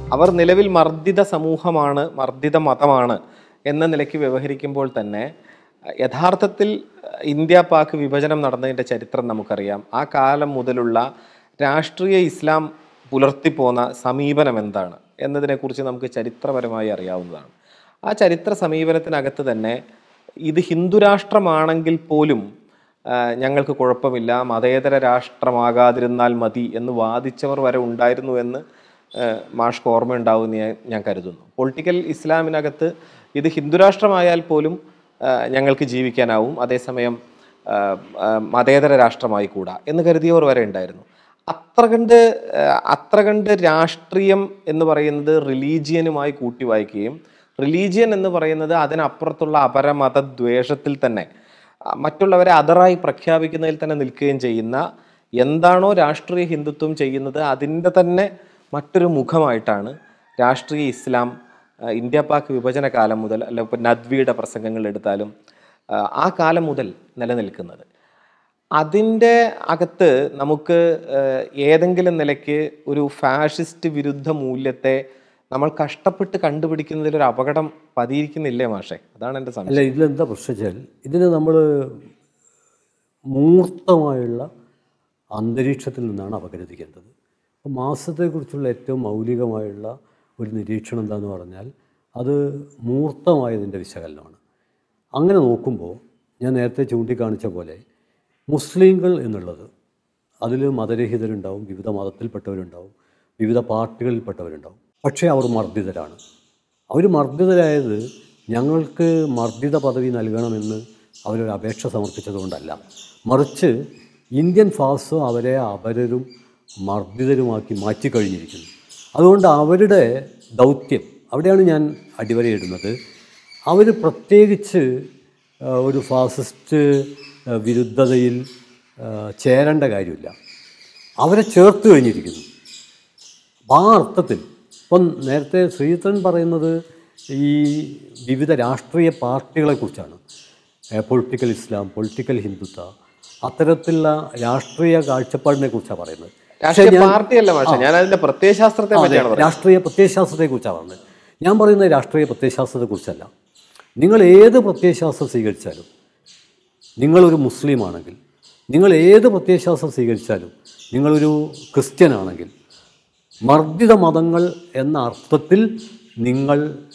അവർ നിലവിൽ മർദ്ദിത സമൂഹമാണ് മർദ്ദിത മതമാണ് എന്ന നിലയ്ക്ക് വ്യവഹരിക്കുമ്പോൾ തന്നെ അഹ് യഥാർത്ഥത്തിൽ അഹ് ഇന്ത്യ പാക് വിഭജനം നടന്നതിൻ്റെ ചരിത്രം നമുക്കറിയാം ആ കാലം മുതലുള്ള രാഷ്ട്രീയ ഇസ്ലാം പുലർത്തിപ്പോന്ന സമീപനം എന്താണ് എന്നതിനെക്കുറിച്ച് നമുക്ക് ചരിത്രപരമായി അറിയാവുന്നതാണ് ആ ചരിത്ര സമീപനത്തിനകത്ത് തന്നെ ഇത് ഹിന്ദു രാഷ്ട്രമാണെങ്കിൽ പോലും ആ, ഞങ്ങൾക്ക് കുഴപ്പമില്ല മതേതര രാഷ്ട്രമാകാതിരുന്നാൽ മതി എന്ന് വാദിച്ചവർ വരെ ഉണ്ടായിരുന്നു എന്ന് ആ, മാഷ്ക്ക് ഓർമ്മയുണ്ടാവുമെന്ന് ഞാൻ ഞാൻ കരുതുന്നു പൊളിറ്റിക്കൽ ഇസ്ലാമിനകത്ത് ഇത് ഹിന്ദു രാഷ്ട്രമായാൽ പോലും ആ, ഞങ്ങൾക്ക് ജീവിക്കാനാവും അതേസമയം ആ, ആ, മതേതര രാഷ്ട്രമായി കൂടാ എന്ന് കരുതിയവർ വരെ ഉണ്ടായിരുന്നു അത്ര കണ്ട് ആ, അത്ര കണ്ട് രാഷ്ട്രീയം എന്ന് പറയുന്നത് റിലീജിയനുമായി കൂട്ടി വായിക്കുകയും റിലീജിയൻ എന്ന് പറയുന്നത് അതിനപ്പുറത്തുള്ള അപരമത ദ്വേഷത്തിൽ തന്നെ ആ, മറ്റുള്ളവരെ അതറായി പ്രഖ്യാപിക്കുന്നതിൽ തന്നെ നിൽക്കുകയും ചെയ്യുന്ന എന്താണോ രാഷ്ട്രീയ ഹിന്ദുത്വം ചെയ്യുന്നത് അതിൻ്റെ തന്നെ മറ്റൊരു മുഖമായിട്ടാണ് രാഷ്ട്രീയ ഇസ്ലാം ആ, ഇന്ത്യ പാക് വിഭജന കാലം മുതൽ അല്ല ഇപ്പോൾ നദ്വിയുടെ പ്രസംഗങ്ങൾ എടുത്താലും ആ, ആ കാലം മുതൽ നിലനിൽക്കുന്നത് അതിൻ്റെ അകത്ത് നമുക്ക് ഏഹ്, ഏതെങ്കിലും നിലയ്ക്ക് ഒരു ഫാഷിസ്റ്റ് വിരുദ്ധ മൂല്യത്തെ നമ്മൾ കഷ്ടപ്പെട്ട് കണ്ടുപിടിക്കുന്നതിൽ ഒരു അപകടം പതിയിരിക്കുന്നില്ലേ മാഷെ അതാണ് എൻ്റെ സംശയം അല്ല ഇതിലെന്താ പ്രശ്നം വെച്ചാൽ ഇതിനെ നമ്മൾ മൂർത്തമായുള്ള അന്തരീക്ഷത്തിൽ നിന്നാണ് അപഗ്രഥിക്കേണ്ടത് അപ്പോൾ മാസത്തെക്കുറിച്ചുള്ള ഏറ്റവും മൗലികമായുള്ള ഒരു നിരീക്ഷണം എന്താന്ന് പറഞ്ഞാൽ അത് മൂർത്തമായതിൻ്റെ വിശകലനമാണ് അങ്ങനെ നോക്കുമ്പോൾ ഞാൻ നേരത്തെ ചൂണ്ടിക്കാണിച്ച പോലെ മുസ്ലിങ്ങൾ എന്നുള്ളത് അതിൽ മതരഹിതരുണ്ടാവും വിവിധ മതത്തിൽപ്പെട്ടവരുണ്ടാവും വിവിധ പാർട്ടികളിൽപ്പെട്ടവരുണ്ടാവും പക്ഷേ അവർ മർദ്ദിതരാണ് അവർ മർദ്ദിതരായത് ഞങ്ങൾക്ക് മർദ്ദിത പദവി നൽകണമെന്ന് അവരൊരു അപേക്ഷ സമർപ്പിച്ചതുകൊണ്ടല്ല മറിച്ച് ഇന്ത്യൻ ഫാസോ അവരെ അപരരും മർദ്ദിതരുമാക്കി മാറ്റിക്കഴിഞ്ഞിരിക്കുന്നു അതുകൊണ്ട് അവരുടെ ദൗത്യം അവിടെയാണ് ഞാൻ അടിവരയിടുന്നത് അവർ പ്രത്യേകിച്ച് ആ, ഒരു ഫാസിസ്റ്റ് ആ, വിരുദ്ധതയിൽ ആ, ചേരേണ്ട കാര്യമില്ല അവരെ ചേർത്ത് കഴിഞ്ഞിരിക്കുന്നു അപ്പം ആ അർത്ഥത്തിൽ ഇപ്പം നേരത്തെ ശ്രീധരൻ പറയുന്നത് ഈ വിവിധ രാഷ്ട്രീയ പാർട്ടികളെക്കുറിച്ചാണ് പൊളിറ്റിക്കൽ ഇസ്ലാം പൊളിറ്റിക്കൽ ഹിന്ദുത്വ അത്തരത്തിലുള്ള രാഷ്ട്രീയ കാഴ്ചപ്പാടിനെ കുറിച്ചാണ് പറയുന്നത് പക്ഷേ രാഷ്ട്രീയ ഞാൻ- പാർട്ടിയല്ല മാഷെ ഞാൻ അതിന്റെ പ്രത്യയശാസ്ത്രത്തെ അതെ, പറ്റിയാണ് പറയുന്നത് രാഷ്ട്രീയ പ്രത്യയശാസ്ത്രത്തെക്കുറിച്ചാണ് പറഞ്ഞത് ഞാൻ പറയുന്നത് രാഷ്ട്രീയ പ്രത്യയശാസ്ത്രത്തെക്കുറിച്ചല്ല നിങ്ങൾ ഏത് പ്രത്യയശാസ്ത്രം സ്വീകരിച്ചാലും നിങ്ങളൊരു മുസ്ലിം ആണെങ്കിൽ നിങ്ങൾ ഏത് പ്രത്യയശാസ്ത്രം സ്വീകരിച്ചാലും നിങ്ങളൊരു ക്രിസ്ത്യൻ ആണെങ്കിൽ മർദ്ദിത മതങ്ങൾ എന്ന അർത്ഥത്തിൽ നിങ്ങൾ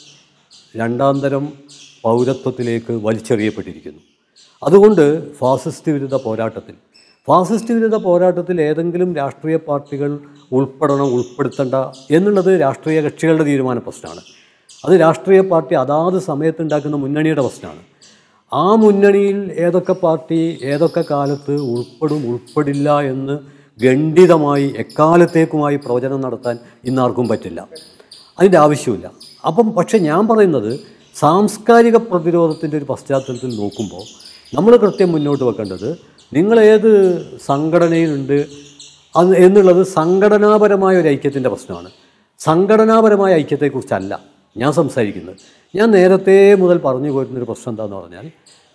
രണ്ടാം തരം പൗരത്വത്തിലേക്ക് വലിച്ചെറിയപ്പെട്ടിരിക്കുന്നു അതുകൊണ്ട് ഫാസിസ്റ്റ് വിരുദ്ധ പോരാട്ടത്തിൽ ഫാസിസ്റ്റ് വിരുദ്ധ പോരാട്ടത്തിൽ ഏതെങ്കിലും രാഷ്ട്രീയ പാർട്ടികൾ ഉൾപ്പെടണം ഉൾപ്പെടുത്തണ്ട എന്നുള്ളത് രാഷ്ട്രീയ കക്ഷികളുടെ തീരുമാന പ്രശ്നമാണ് അത് രാഷ്ട്രീയ പാർട്ടി അതാത് സമയത്തുണ്ടാക്കുന്ന മുന്നണിയുടെ പ്രശ്നമാണ് ആ മുന്നണിയിൽ ഏതൊക്കെ പാർട്ടി ഏതൊക്കെ കാലത്ത് ഉൾപ്പെടും ഉൾപ്പെടില്ല എന്ന് ഖണ്ഡിതമായി എക്കാലത്തേക്കുമായി പ്രവചനം നടത്താൻ ഇന്നാർക്കും പറ്റില്ല അതിൻ്റെ ആവശ്യമില്ല അപ്പം പക്ഷേ ഞാൻ പറയുന്നത് സാംസ്കാരിക പ്രതിരോധത്തിൻ്റെ ഒരു പശ്ചാത്തലത്തിൽ നോക്കുമ്പോൾ നമ്മൾ കൃത്യം മുന്നോട്ട് വെക്കേണ്ടത് നിങ്ങൾ ഏത് സംഘടനയിലുണ്ട് അത് എന്നുള്ളത് സംഘടനാപരമായ ഒരു ഐക്യത്തിൻ്റെ പ്രശ്നമാണ് സംഘടനാപരമായ ഐക്യത്തെക്കുറിച്ചല്ല ഞാൻ സംസാരിക്കുന്നത് ഞാൻ നേരത്തെ മുതൽ പറഞ്ഞു പോരുന്നൊരു പ്രശ്നം എന്താണെന്ന് പറഞ്ഞാൽ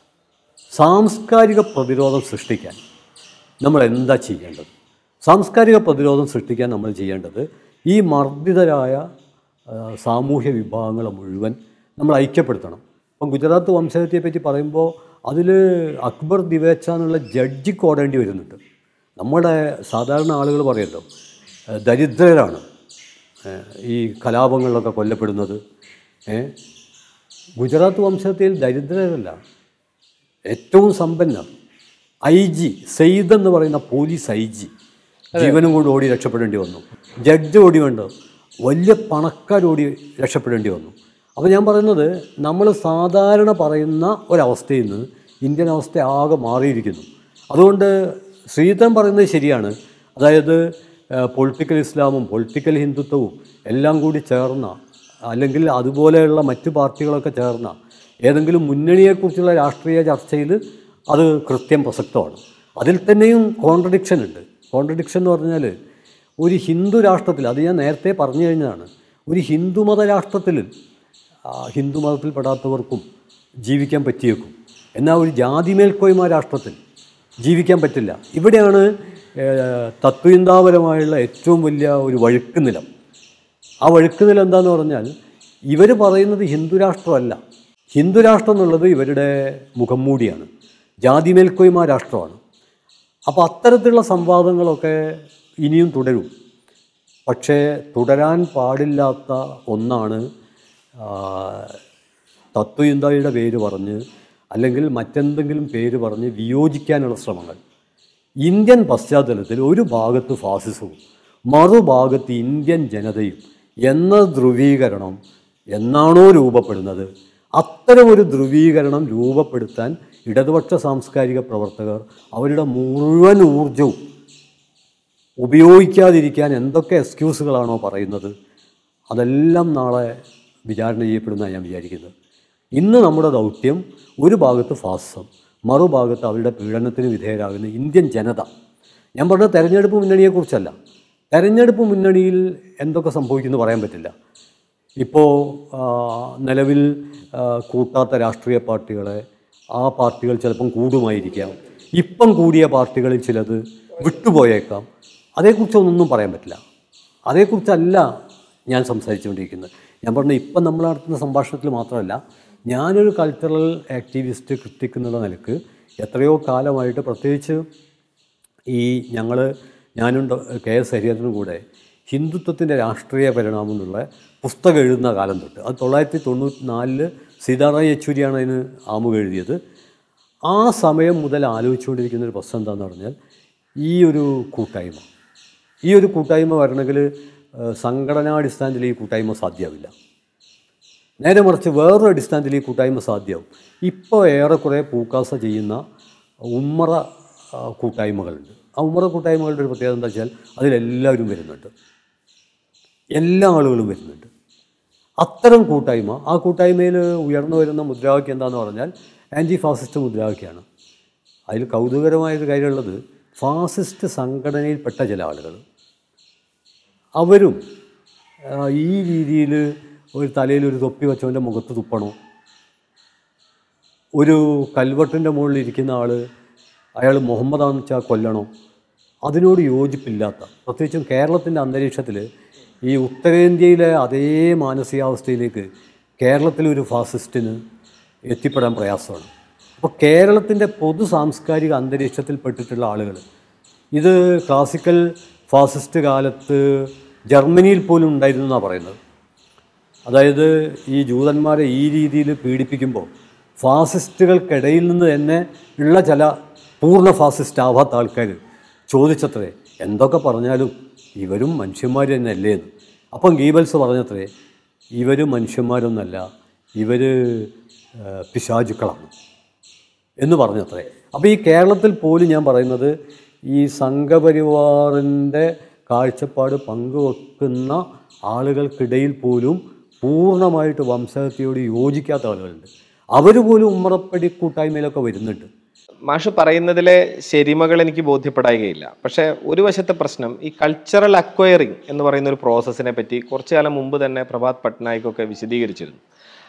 സാംസ്കാരിക പ്രതിരോധം സൃഷ്ടിക്കാൻ നമ്മൾ എന്താ ചെയ്യേണ്ടത് സാംസ്കാരിക പ്രതിരോധം സൃഷ്ടിക്കാൻ നമ്മൾ ചെയ്യേണ്ടത് ഈ മർദ്ദിതരായ ആ, സാമൂഹ്യ വിഭാഗങ്ങളെ മുഴുവൻ നമ്മൾ ഐക്യപ്പെടുത്തണം ഇപ്പം ഗുജറാത്ത് വംശഹത്യയെ പറ്റി പറയുമ്പോൾ അതിൽ അക്ബർ ദിവേച്ച എന്നുള്ള ജഡ്ജിക്ക് ഓടേണ്ടി വരുന്നുണ്ട് നമ്മുടെ സാധാരണ ആളുകൾ പറയുമല്ലോ ആ, ദരിദ്രരാണ് ഏ, ഈ കലാപങ്ങളിലൊക്കെ കൊല്ലപ്പെടുന്നത് ഏ, ഗുജറാത്ത് വംശഹത്യയിൽ ദരിദ്രരല്ല ഏറ്റവും സമ്പന്നർ ഐ ജി സെയ്ദ് എന്ന് പറയുന്ന പോലീസ് ഐ ജി ജീവനും കൊണ്ട് ഓടി രക്ഷപ്പെടേണ്ടി വന്നു ജഡ്ജ് ഓടി വേണ്ട വലിയ പണക്കാരോടി രക്ഷപ്പെടേണ്ടി വന്നു അപ്പോൾ ഞാൻ പറയുന്നത് നമ്മൾ സാധാരണ പറയുന്ന ഒരവസ്ഥയിൽ നിന്ന് ഇന്ത്യൻ അവസ്ഥ ആകെ മാറിയിരിക്കുന്നു അതുകൊണ്ട് ശ്രീധരൻ പറയുന്നത് ശരിയാണ് അതായത് പൊളിറ്റിക്കൽ ഇസ്ലാമും പൊളിറ്റിക്കൽ ഹിന്ദുത്വവും എല്ലാം കൂടി ചേർന്ന അല്ലെങ്കിൽ അതുപോലെയുള്ള മറ്റു പാർട്ടികളൊക്കെ ചേർന്ന ഏതെങ്കിലും മുന്നണിയെക്കുറിച്ചുള്ള രാഷ്ട്രീയ ചർച്ചയിൽ അത് കൃത്യം പ്രസക്തമാണ് അതിൽ തന്നെയും കോൺട്രഡിക്ഷൻ ഉണ്ട് കോൺട്രഡിക്ഷൻ എന്ന് പറഞ്ഞാൽ ഒരു ഹിന്ദു രാഷ്ട്രത്തിൽ അത് ഞാൻ നേരത്തെ പറഞ്ഞു കഴിഞ്ഞതാണ് ഒരു ഹിന്ദുമത രാഷ്ട്രത്തിൽ ആ, ഹിന്ദുമതത്തിൽപ്പെടാത്തവർക്കും ജീവിക്കാൻ പറ്റിയേക്കും എന്നാൽ ഒരു ജാതി മേൽക്കോയ്മ രാഷ്ട്രത്തിൽ ജീവിക്കാൻ പറ്റില്ല ഇവിടെയാണ് ഏഹ്, തത്വചിന്താപരമായുള്ള ഏറ്റവും വലിയ ഒരു വഴുക്ക് നിലം ആ വഴുക്കുതൽ എന്താന്ന് പറഞ്ഞാൽ ഇവർ പറയുന്നത് ഹിന്ദു രാഷ്ട്രമല്ല ഹിന്ദു രാഷ്ട്രം എന്നുള്ളത് ഇവരുടെ മുഖം മൂടിയാണ് ജാതി മേൽക്കോയ്മ രാഷ്ട്രമാണ് അപ്പോൾ അത്തരത്തിലുള്ള സംവാദങ്ങളൊക്കെ ഇനിയും തുടരും പക്ഷേ തുടരാൻ പാടില്ലാത്ത ഒന്നാണ് ആ, തത്വചിന്തയുടെ പേര് പറഞ്ഞ് അല്ലെങ്കിൽ മറ്റെന്തെങ്കിലും പേര് പറഞ്ഞ് വിയോജിക്കാനുള്ള ശ്രമങ്ങൾ ഇന്ത്യൻ പശ്ചാത്തലത്തിൽ ഒരു ഭാഗത്ത് ഫാസിസവും മറുഭാഗത്ത് ഇന്ത്യൻ ജനതയും എന്ന ധ്രുവീകരണം എന്നാണോ രൂപപ്പെടുന്നത് അത്തരമൊരു ധ്രുവീകരണം രൂപപ്പെടുത്താൻ ഇടതുപക്ഷ സാംസ്കാരിക പ്രവർത്തകർ അവരുടെ മുഴുവൻ ഊർജവും ഉപയോഗിക്കാതിരിക്കാൻ എന്തൊക്കെ എക്സ്ക്യൂസുകളാണോ പറയുന്നത് അതെല്ലാം നാളെ വിചാരണ ചെയ്യപ്പെടുമെന്നാണ് ഞാൻ വിചാരിക്കുന്നത് ഇന്ന് നമ്മുടെ ദൗത്യം ഒരു ഭാഗത്ത് ഫാസിസം മറുഭാഗത്ത് അവരുടെ പീഡനത്തിന് വിധേയരാകുന്ന ഇന്ത്യൻ ജനത ഞാൻ പറഞ്ഞത് തെരഞ്ഞെടുപ്പ് മുന്നണിയെക്കുറിച്ചല്ല തെരഞ്ഞെടുപ്പ് മുന്നണിയിൽ എന്തൊക്കെ സംഭവിക്കുമെന്ന് പറയാൻ പറ്റില്ല ഇപ്പോൾ നിലവിൽ ആ, കൂട്ടാത്ത രാഷ്ട്രീയ പാർട്ടികളെ ആ പാർട്ടികൾ ചിലപ്പം കൂടുമായിരിക്കാം ഇപ്പം കൂടിയ പാർട്ടികളിൽ ചിലത് വിട്ടുപോയേക്കാം അതേക്കുറിച്ചൊന്നും പറയാൻ പറ്റില്ല അതേക്കുറിച്ചല്ല ഞാൻ സംസാരിച്ചുകൊണ്ടിരിക്കുന്നത് ഞാൻ പറഞ്ഞ ഇപ്പം നമ്മൾ നടത്തുന്ന സംഭാഷണത്തിൽ മാത്രമല്ല ഞാനൊരു കൾച്ചറൽ ആക്ടിവിസ്റ്റ് ക്രിട്ടിക് എന്നുള്ള നിലക്ക് എത്രയോ കാലമായിട്ട് പ്രത്യേകിച്ച് ഈ ഞങ്ങൾ ഞാനും ഡോ- കെ എസ് ഹരിഹരനും കൂടെ ഹിന്ദുത്വത്തിൻ്റെ രാഷ്ട്രീയ പരിണാമം എന്നുള്ള പുസ്തകം എഴുതുന്ന കാലം തൊട്ട് അത് തൊള്ളായിരത്തി തൊണ്ണൂറ്റി നാലില് സീതാറാം യെച്ചൂരിയാണ് അതിന് ആമുഖം എഴുതിയത് ആ സമയം മുതൽ ആലോചിച്ചുകൊണ്ടിരിക്കുന്ന ഒരു പ്രശ്നം എന്താണെന്ന് പറഞ്ഞാൽ ഈ ഒരു കൂട്ടായ്മ ഈ ഒരു കൂട്ടായ്മ വരണമെങ്കിൽ ഏഹ്, സംഘടനാടിസ്ഥാനത്തിൽ ഈ കൂട്ടായ്മ സാധ്യമാവില്ല നേരെ മറിച്ച് വേറൊരു അടിസ്ഥാനത്തിൽ ഈ കൂട്ടായ്മ സാധ്യമാവും ഇപ്പോൾ ഏറെക്കുറെ പൂക്കാസ ചെയ്യുന്ന ഉമ്മറ ആ, കൂട്ടായ്മകളുണ്ട് ആ ഉമ്മറ കൂട്ടായ്മകളുടെ ഒരു പ്രത്യേകത എന്താ വെച്ചാൽ അതിലെല്ലാവരും വരുന്നുണ്ട് എല്ലാ ആളുകളും വരുന്നുണ്ട് അത്തരം കൂട്ടായ്മ ആ കൂട്ടായ്മയിൽ ഉയർന്നു വരുന്ന മുദ്രാവാക്യം എന്താണെന്ന് പറഞ്ഞാൽ ആൻറ്റി ഫാസിസ്റ്റ് മുദ്രാവാക്യമാണ് അതിൽ കൗതുകരമായൊരു കാര്യമുള്ളത് ഫാസിസ്റ്റ് സംഘടനയിൽപ്പെട്ട ചില ആളുകൾ അവരും ആ, ഈ രീതിയിൽ ഒരു തലയിൽ ഒരു തൊപ്പി വെച്ചവൻ്റെ മുഖത്ത് തുപ്പണോ ഒരു കൽവട്ടിൻ്റെ മുകളിൽ ഇരിക്കുന്ന ആൾ അയാൾ മുഹമ്മദാന്ന് വെച്ചാൽ കൊല്ലണോ അതിനോട് യോജിപ്പില്ലാത്ത പ്രത്യേകിച്ചും കേരളത്തിൻ്റെ അന്തരീക്ഷത്തിൽ ഈ ഉത്തരേന്ത്യയിലെ അതേ മാനസികാവസ്ഥയിലേക്ക് കേരളത്തിലൊരു ഫാസിസ്റ്റിന് എത്തിപ്പെടാൻ പ്രയാസമാണ് അപ്പോൾ കേരളത്തിൻ്റെ പൊതു സാംസ്കാരിക അന്തരീക്ഷത്തിൽപ്പെട്ടിട്ടുള്ള ആളുകൾ ഇത് ക്ലാസിക്കൽ ഫാസിസ്റ്റ് കാലത്ത് ജർമ്മനിയിൽ പോലും ഉണ്ടായിരുന്നു എന്നാണ് പറയുന്നത് അതായത് ഈ ജൂതന്മാരെ ഈ രീതിയിൽ പീഡിപ്പിക്കുമ്പോൾ ഫാസിസ്റ്റുകൾക്കിടയിൽ നിന്ന് തന്നെ ഉള്ള ചില പൂർണ്ണ ഫാസിസ്റ്റ് ആവാത്ത ആൾക്കാർ ചോദിച്ചത്രേ എന്തൊക്കെ പറഞ്ഞാലും ഇവരും മനുഷ്യന്മാർ തന്നെയല്ലേ എന്ന് അപ്പം ഗീബൽസ് പറഞ്ഞത്രേ ഇവർ മനുഷ്യന്മാരൊന്നല്ല ഇവർ പിശാചുക്കളാണ് എന്ന് പറഞ്ഞത്രേ അപ്പോൾ ഈ കേരളത്തിൽ പോലും ഞാൻ പറയുന്നത് ഈ സംഘപരിവാറിൻ്റെ കാഴ്ചപ്പാട് പങ്കുവെക്കുന്ന ആളുകൾക്കിടയിൽ പോലും പൂർണ്ണമായിട്ട് വംശഹത്യയോട് യോജിക്കാത്ത ആളുകളുണ്ട് അവർ പോലും ഉമ്മറപ്പടി കൂട്ടായ്മയിലൊക്കെ വരുന്നുണ്ട് മാഷ് പറയുന്നതിലെ ശരിമകൾ എനിക്ക് ബോധ്യപ്പെടായികയില്ല പക്ഷേ ഒരു വശത്തെ പ്രശ്നം ഈ കൾച്ചറൽ അക്വയറിങ് എന്ന് പറയുന്ന ഒരു പ്രോസസ്സിനെ പറ്റി കുറച്ചു കാലം മുമ്പ് തന്നെ പ്രഭാത് പട്നായിക് ഒക്കെ വിശദീകരിച്ചിരുന്നു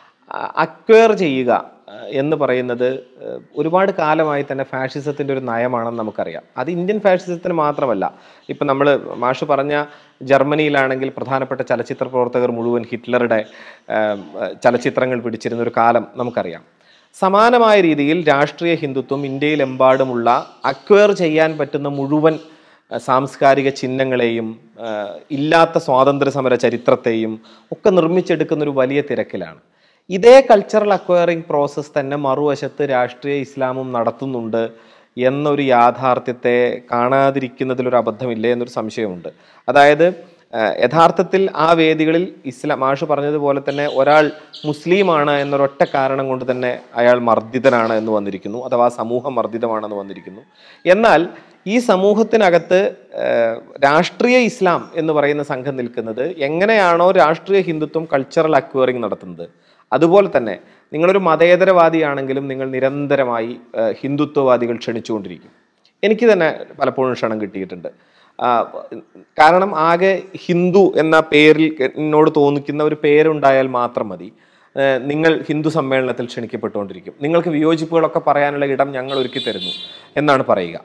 അക്വയർ ചെയ്യുക ആ, എന്ന് പറയുന്നത് ആ, ഒരുപാട് കാലമായി തന്നെ ഫാഷിസത്തിൻ്റെ ഒരു നയമാണെന്ന് നമുക്കറിയാം അത് ഇന്ത്യൻ ഫാഷിസത്തിന് മാത്രമല്ല ഇപ്പം നമ്മൾ മാഷ് പറഞ്ഞ ജർമ്മനിയിലാണെങ്കിൽ പ്രധാനപ്പെട്ട ചലച്ചിത്ര പ്രവർത്തകർ മുഴുവൻ ഹിറ്റ്ലറുടെ ആ, ചലച്ചിത്രങ്ങൾ പിടിച്ചിരുന്ന ഒരു കാലം നമുക്കറിയാം സമാനമായ രീതിയിൽ രാഷ്ട്രീയ ഹിന്ദുത്വം ഇന്ത്യയിലെമ്പാടുമുള്ള അക്വയർ ചെയ്യാൻ പറ്റുന്ന മുഴുവൻ ആ, സാംസ്കാരിക ചിഹ്നങ്ങളെയും ആ, ഇല്ലാത്ത സ്വാതന്ത്ര്യ സമര ചരിത്രത്തെയും ഒക്കെ നിർമ്മിച്ചെടുക്കുന്ന ഒരു വലിയ തിരക്കിലാണ് ഇതേ കൾച്ചറൽ അക്വയറിംഗ് പ്രോസസ്സ് തന്നെ മറുവശത്ത് രാഷ്ട്രീയ ഇസ്ലാമും നടത്തുന്നുണ്ട് എന്നൊരു യാഥാർത്ഥ്യത്തെ കാണാതിരിക്കുന്നതിലൊരു അബദ്ധമില്ലേ എന്നൊരു സംശയമുണ്ട് അതായത് ആ, യഥാർത്ഥത്തിൽ ആ വേദികളിൽ ഇസ്ലാം മാഷ് പറഞ്ഞതുപോലെ തന്നെ ഒരാൾ മുസ്ലിമാണ് എന്നൊരൊറ്റ കാരണം കൊണ്ട് തന്നെ അയാൾ മർദ്ദിതനാണ് എന്ന് വന്നിരിക്കുന്നു അഥവാ സമൂഹം മർദ്ദിതമാണെന്ന് വന്നിരിക്കുന്നു എന്നാൽ ഈ സമൂഹത്തിനകത്ത് ആ, രാഷ്ട്രീയ ഇസ്ലാം എന്ന് പറയുന്ന സംഘം നിൽക്കുന്നത് എങ്ങനെയാണോ രാഷ്ട്രീയ ഹിന്ദുത്വം കൾച്ചറൽ അക്വയറിംഗ് നടത്തുന്നത് അതുപോലെ തന്നെ നിങ്ങളൊരു മതേതരവാദിയാണെങ്കിലും നിങ്ങൾ നിരന്തരമായി ആ, ഹിന്ദുത്വവാദികൾ ക്ഷണിച്ചുകൊണ്ടിരിക്കും എനിക്ക് തന്നെ പലപ്പോഴും ക്ഷണം കിട്ടിയിട്ടുണ്ട് ആ, കാരണം ആകെ ഹിന്ദു എന്ന പേരിൽ എന്നോട് തോന്നിക്കുന്ന ഒരു പേരുണ്ടായാൽ മാത്രം മതി ആ, നിങ്ങൾ ഹിന്ദു സമ്മേളനത്തിൽ ക്ഷണിക്കപ്പെട്ടുകൊണ്ടിരിക്കും നിങ്ങൾക്ക് വിയോജിപ്പുകളൊക്കെ പറയാനുള്ള ഇടം ഞങ്ങൾ ഒരുക്കി തരുന്നു എന്നാണ് പറയുക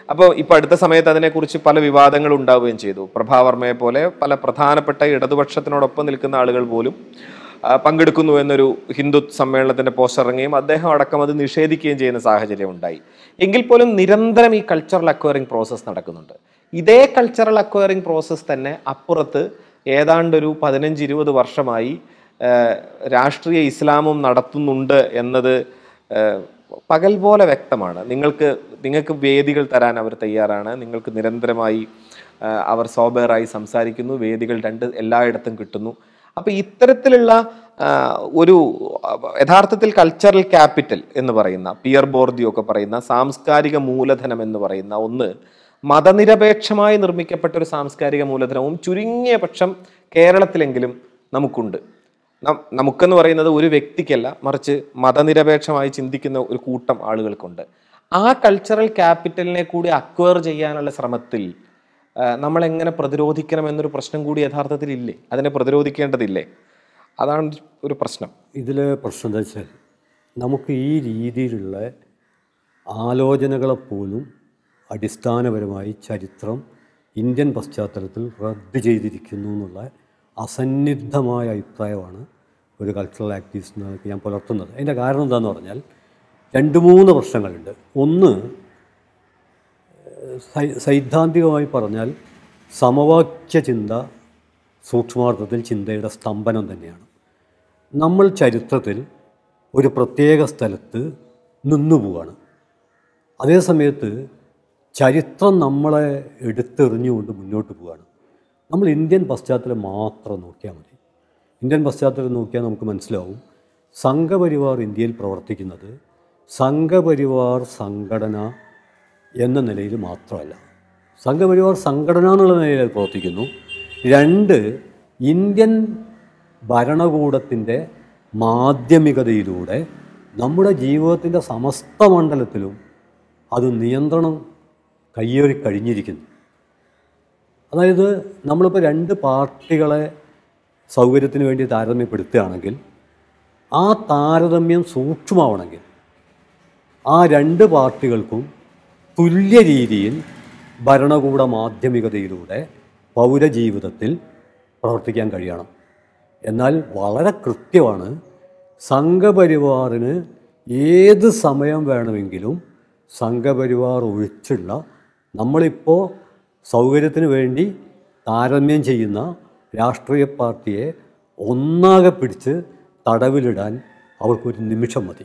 അപ്പോൾ ഇപ്പോൾ അടുത്ത സമയത്ത് അതിനെക്കുറിച്ച് പല വിവാദങ്ങൾ ഉണ്ടാവുകയും ചെയ്തു പ്രഭാവർമ്മയെ പോലെ പല പ്രധാനപ്പെട്ട ഇടതുപക്ഷത്തിനോടൊപ്പം നിൽക്കുന്ന ആളുകൾ പോലും ആ, പങ്കെടുക്കുന്നു എന്നൊരു ഹിന്ദു സമ്മേളനത്തിന്റെ പോസ്റ്റർ ഇറങ്ങുകയും അദ്ദേഹം അടക്കം അത് നിഷേധിക്കുകയും ചെയ്യുന്ന സാഹചര്യം ഉണ്ടായി എങ്കിൽ പോലും നിരന്തരം ഈ കൾച്ചറൽ അക്വയറിംഗ് പ്രോസസ്സ് നടക്കുന്നുണ്ട് ഇതേ കൾച്ചറൽ അക്വയറിംഗ് പ്രോസസ്സ് തന്നെ അപ്പുറത്ത് ഏതാണ്ടൊരു പതിനഞ്ച് ഇരുപത് വർഷമായി ആ, രാഷ്ട്രീയ ഇസ്ലാമും നടത്തുന്നുണ്ട് എന്നത് ആ, പകൽ പോലെ വ്യക്തമാണ് നിങ്ങൾക്ക് നിങ്ങൾക്ക് വേദികൾ തരാൻ അവർ തയ്യാറാണ് നിങ്ങൾക്ക് നിരന്തരമായി ആ, അവർ സോബേറായി സംസാരിക്കുന്നു വേദികൾ രണ്ട് എല്ലായിടത്തും കിട്ടുന്നു അപ്പോൾ ഇത്തരത്തിലുള്ള ആ, ഒരു ആ, യഥാർത്ഥത്തിൽ കൾച്ചറൽ ക്യാപിറ്റൽ എന്ന് പറയുന്ന പിയർ ബോർദിയോ ഒക്കെ പറയുന്ന സാംസ്കാരിക മൂലധനം എന്ന് പറയുന്ന ഒന്ന് മതനിരപേക്ഷമായി നിർമ്മിക്കപ്പെട്ട ഒരു സാംസ്കാരിക മൂലധനവും ചുരുങ്ങിയ പക്ഷം കേരളത്തിലെങ്കിലും നമുക്കുണ്ട് നം- നമുക്കെന്ന് പറയുന്നത് ഒരു വ്യക്തിക്കല്ല മറിച്ച് മതനിരപേക്ഷമായി ചിന്തിക്കുന്ന ഒരു കൂട്ടം ആളുകൾക്കുണ്ട് ആ കൾച്ചറൽ ക്യാപിറ്റലിനെ കൂടി അക്വയർ ചെയ്യാനുള്ള ശ്രമത്തിൽ ആ, നമ്മൾ എങ്ങനെ പ്രതിരോധിക്കണം എന്നൊരു പ്രശ്നം കൂടി യഥാർത്ഥത്തിൽ ഇല്ലേ അതിനെ പ്രതിരോധിക്കേണ്ടതില്ലേ അതാണ് ഒരു പ്രശ്നം ഇതിൽ പ്രശ്നം എന്താ വെച്ചാൽ നമുക്ക് ഈ രീതിയിലുള്ള ആലോചനകളെപ്പോലും അടിസ്ഥാനപരമായി ചരിത്രം ഇന്ത്യൻ പശ്ചാത്തലത്തിൽ റദ്ദ് ചെയ്തിരിക്കുന്നു എന്നുള്ള അസന്നിഗ്ധമായ അഭിപ്രായമാണ് ഒരു കൾച്ചറൽ ആക്ടിവിസ്റ്റ് ഞാൻ പുലർത്തുന്നത് അതിൻ്റെ കാരണം എന്താണെന്ന് പറഞ്ഞാൽ രണ്ട് മൂന്ന് പ്രശ്നങ്ങളുണ്ട് ഒന്ന് സൈ- സൈദ്ധാന്തികമായി പറഞ്ഞാൽ സമവാക്യ ചിന്ത സൂക്ഷ്മാർത്ഥത്തിൽ ചിന്തയുടെ സ്തംഭനം തന്നെയാണ് നമ്മൾ ചരിത്രത്തിൽ ഒരു പ്രത്യേക സ്ഥലത്ത് നിന്നുപോവാണ് അതേ സമയത്ത് ചരിത്രം നമ്മളെ എടുത്തെറിഞ്ഞുകൊണ്ട് മുന്നോട്ട് പോവുകയാണ് നമ്മൾ ഇന്ത്യൻ പശ്ചാത്തലം മാത്രം നോക്കിയാൽ മതി ഇന്ത്യൻ പശ്ചാത്തലം നോക്കിയാൽ നമുക്ക് മനസ്സിലാവും സംഘപരിവാർ ഇന്ത്യയിൽ പ്രവർത്തിക്കുന്നത് സംഘപരിവാർ സംഘടന എന്ന നിലയിൽ മാത്രമല്ല സംഘപരിവാർ സംഘടന എന്നുള്ള നിലയിൽ അത് പ്രവർത്തിക്കുന്നു രണ്ട് ഇന്ത്യൻ ഭരണകൂടത്തിൻ്റെ മാധ്യമികതയിലൂടെ നമ്മുടെ ജീവിതത്തിൻ്റെ സമസ്ത മണ്ഡലത്തിലും അത് നിയന്ത്രണം കയ്യേറി കഴിഞ്ഞിരിക്കുന്നു അതായത് നമ്മളിപ്പോൾ രണ്ട് പാർട്ടികളെ സൗകര്യത്തിന് വേണ്ടി താരതമ്യപ്പെടുത്തുകയാണെങ്കിൽ ആ താരതമ്യം സൂക്ഷ്മമാവണമെങ്കിൽ ആ രണ്ട് പാർട്ടികൾക്കും തുല്യ രീതിയിൽ ഭരണകൂട മാധ്യമികതയിലൂടെ പൗരജീവിതത്തിൽ പ്രവർത്തിക്കാൻ കഴിയണം എന്നാൽ വളരെ കൃത്യമാണ് സംഘപരിവാറിന് ഏത് സമയം വേണമെങ്കിലും സംഘപരിവാർ ഒഴിച്ചുള്ള നമ്മളിപ്പോൾ സൗകര്യത്തിന് വേണ്ടി താരതമ്യം ചെയ്യുന്ന രാഷ്ട്രീയ പാർട്ടിയെ ഒന്നാകെ പിടിച്ച് തടവിലിടാൻ അവർക്കൊരു നിമിഷം മതി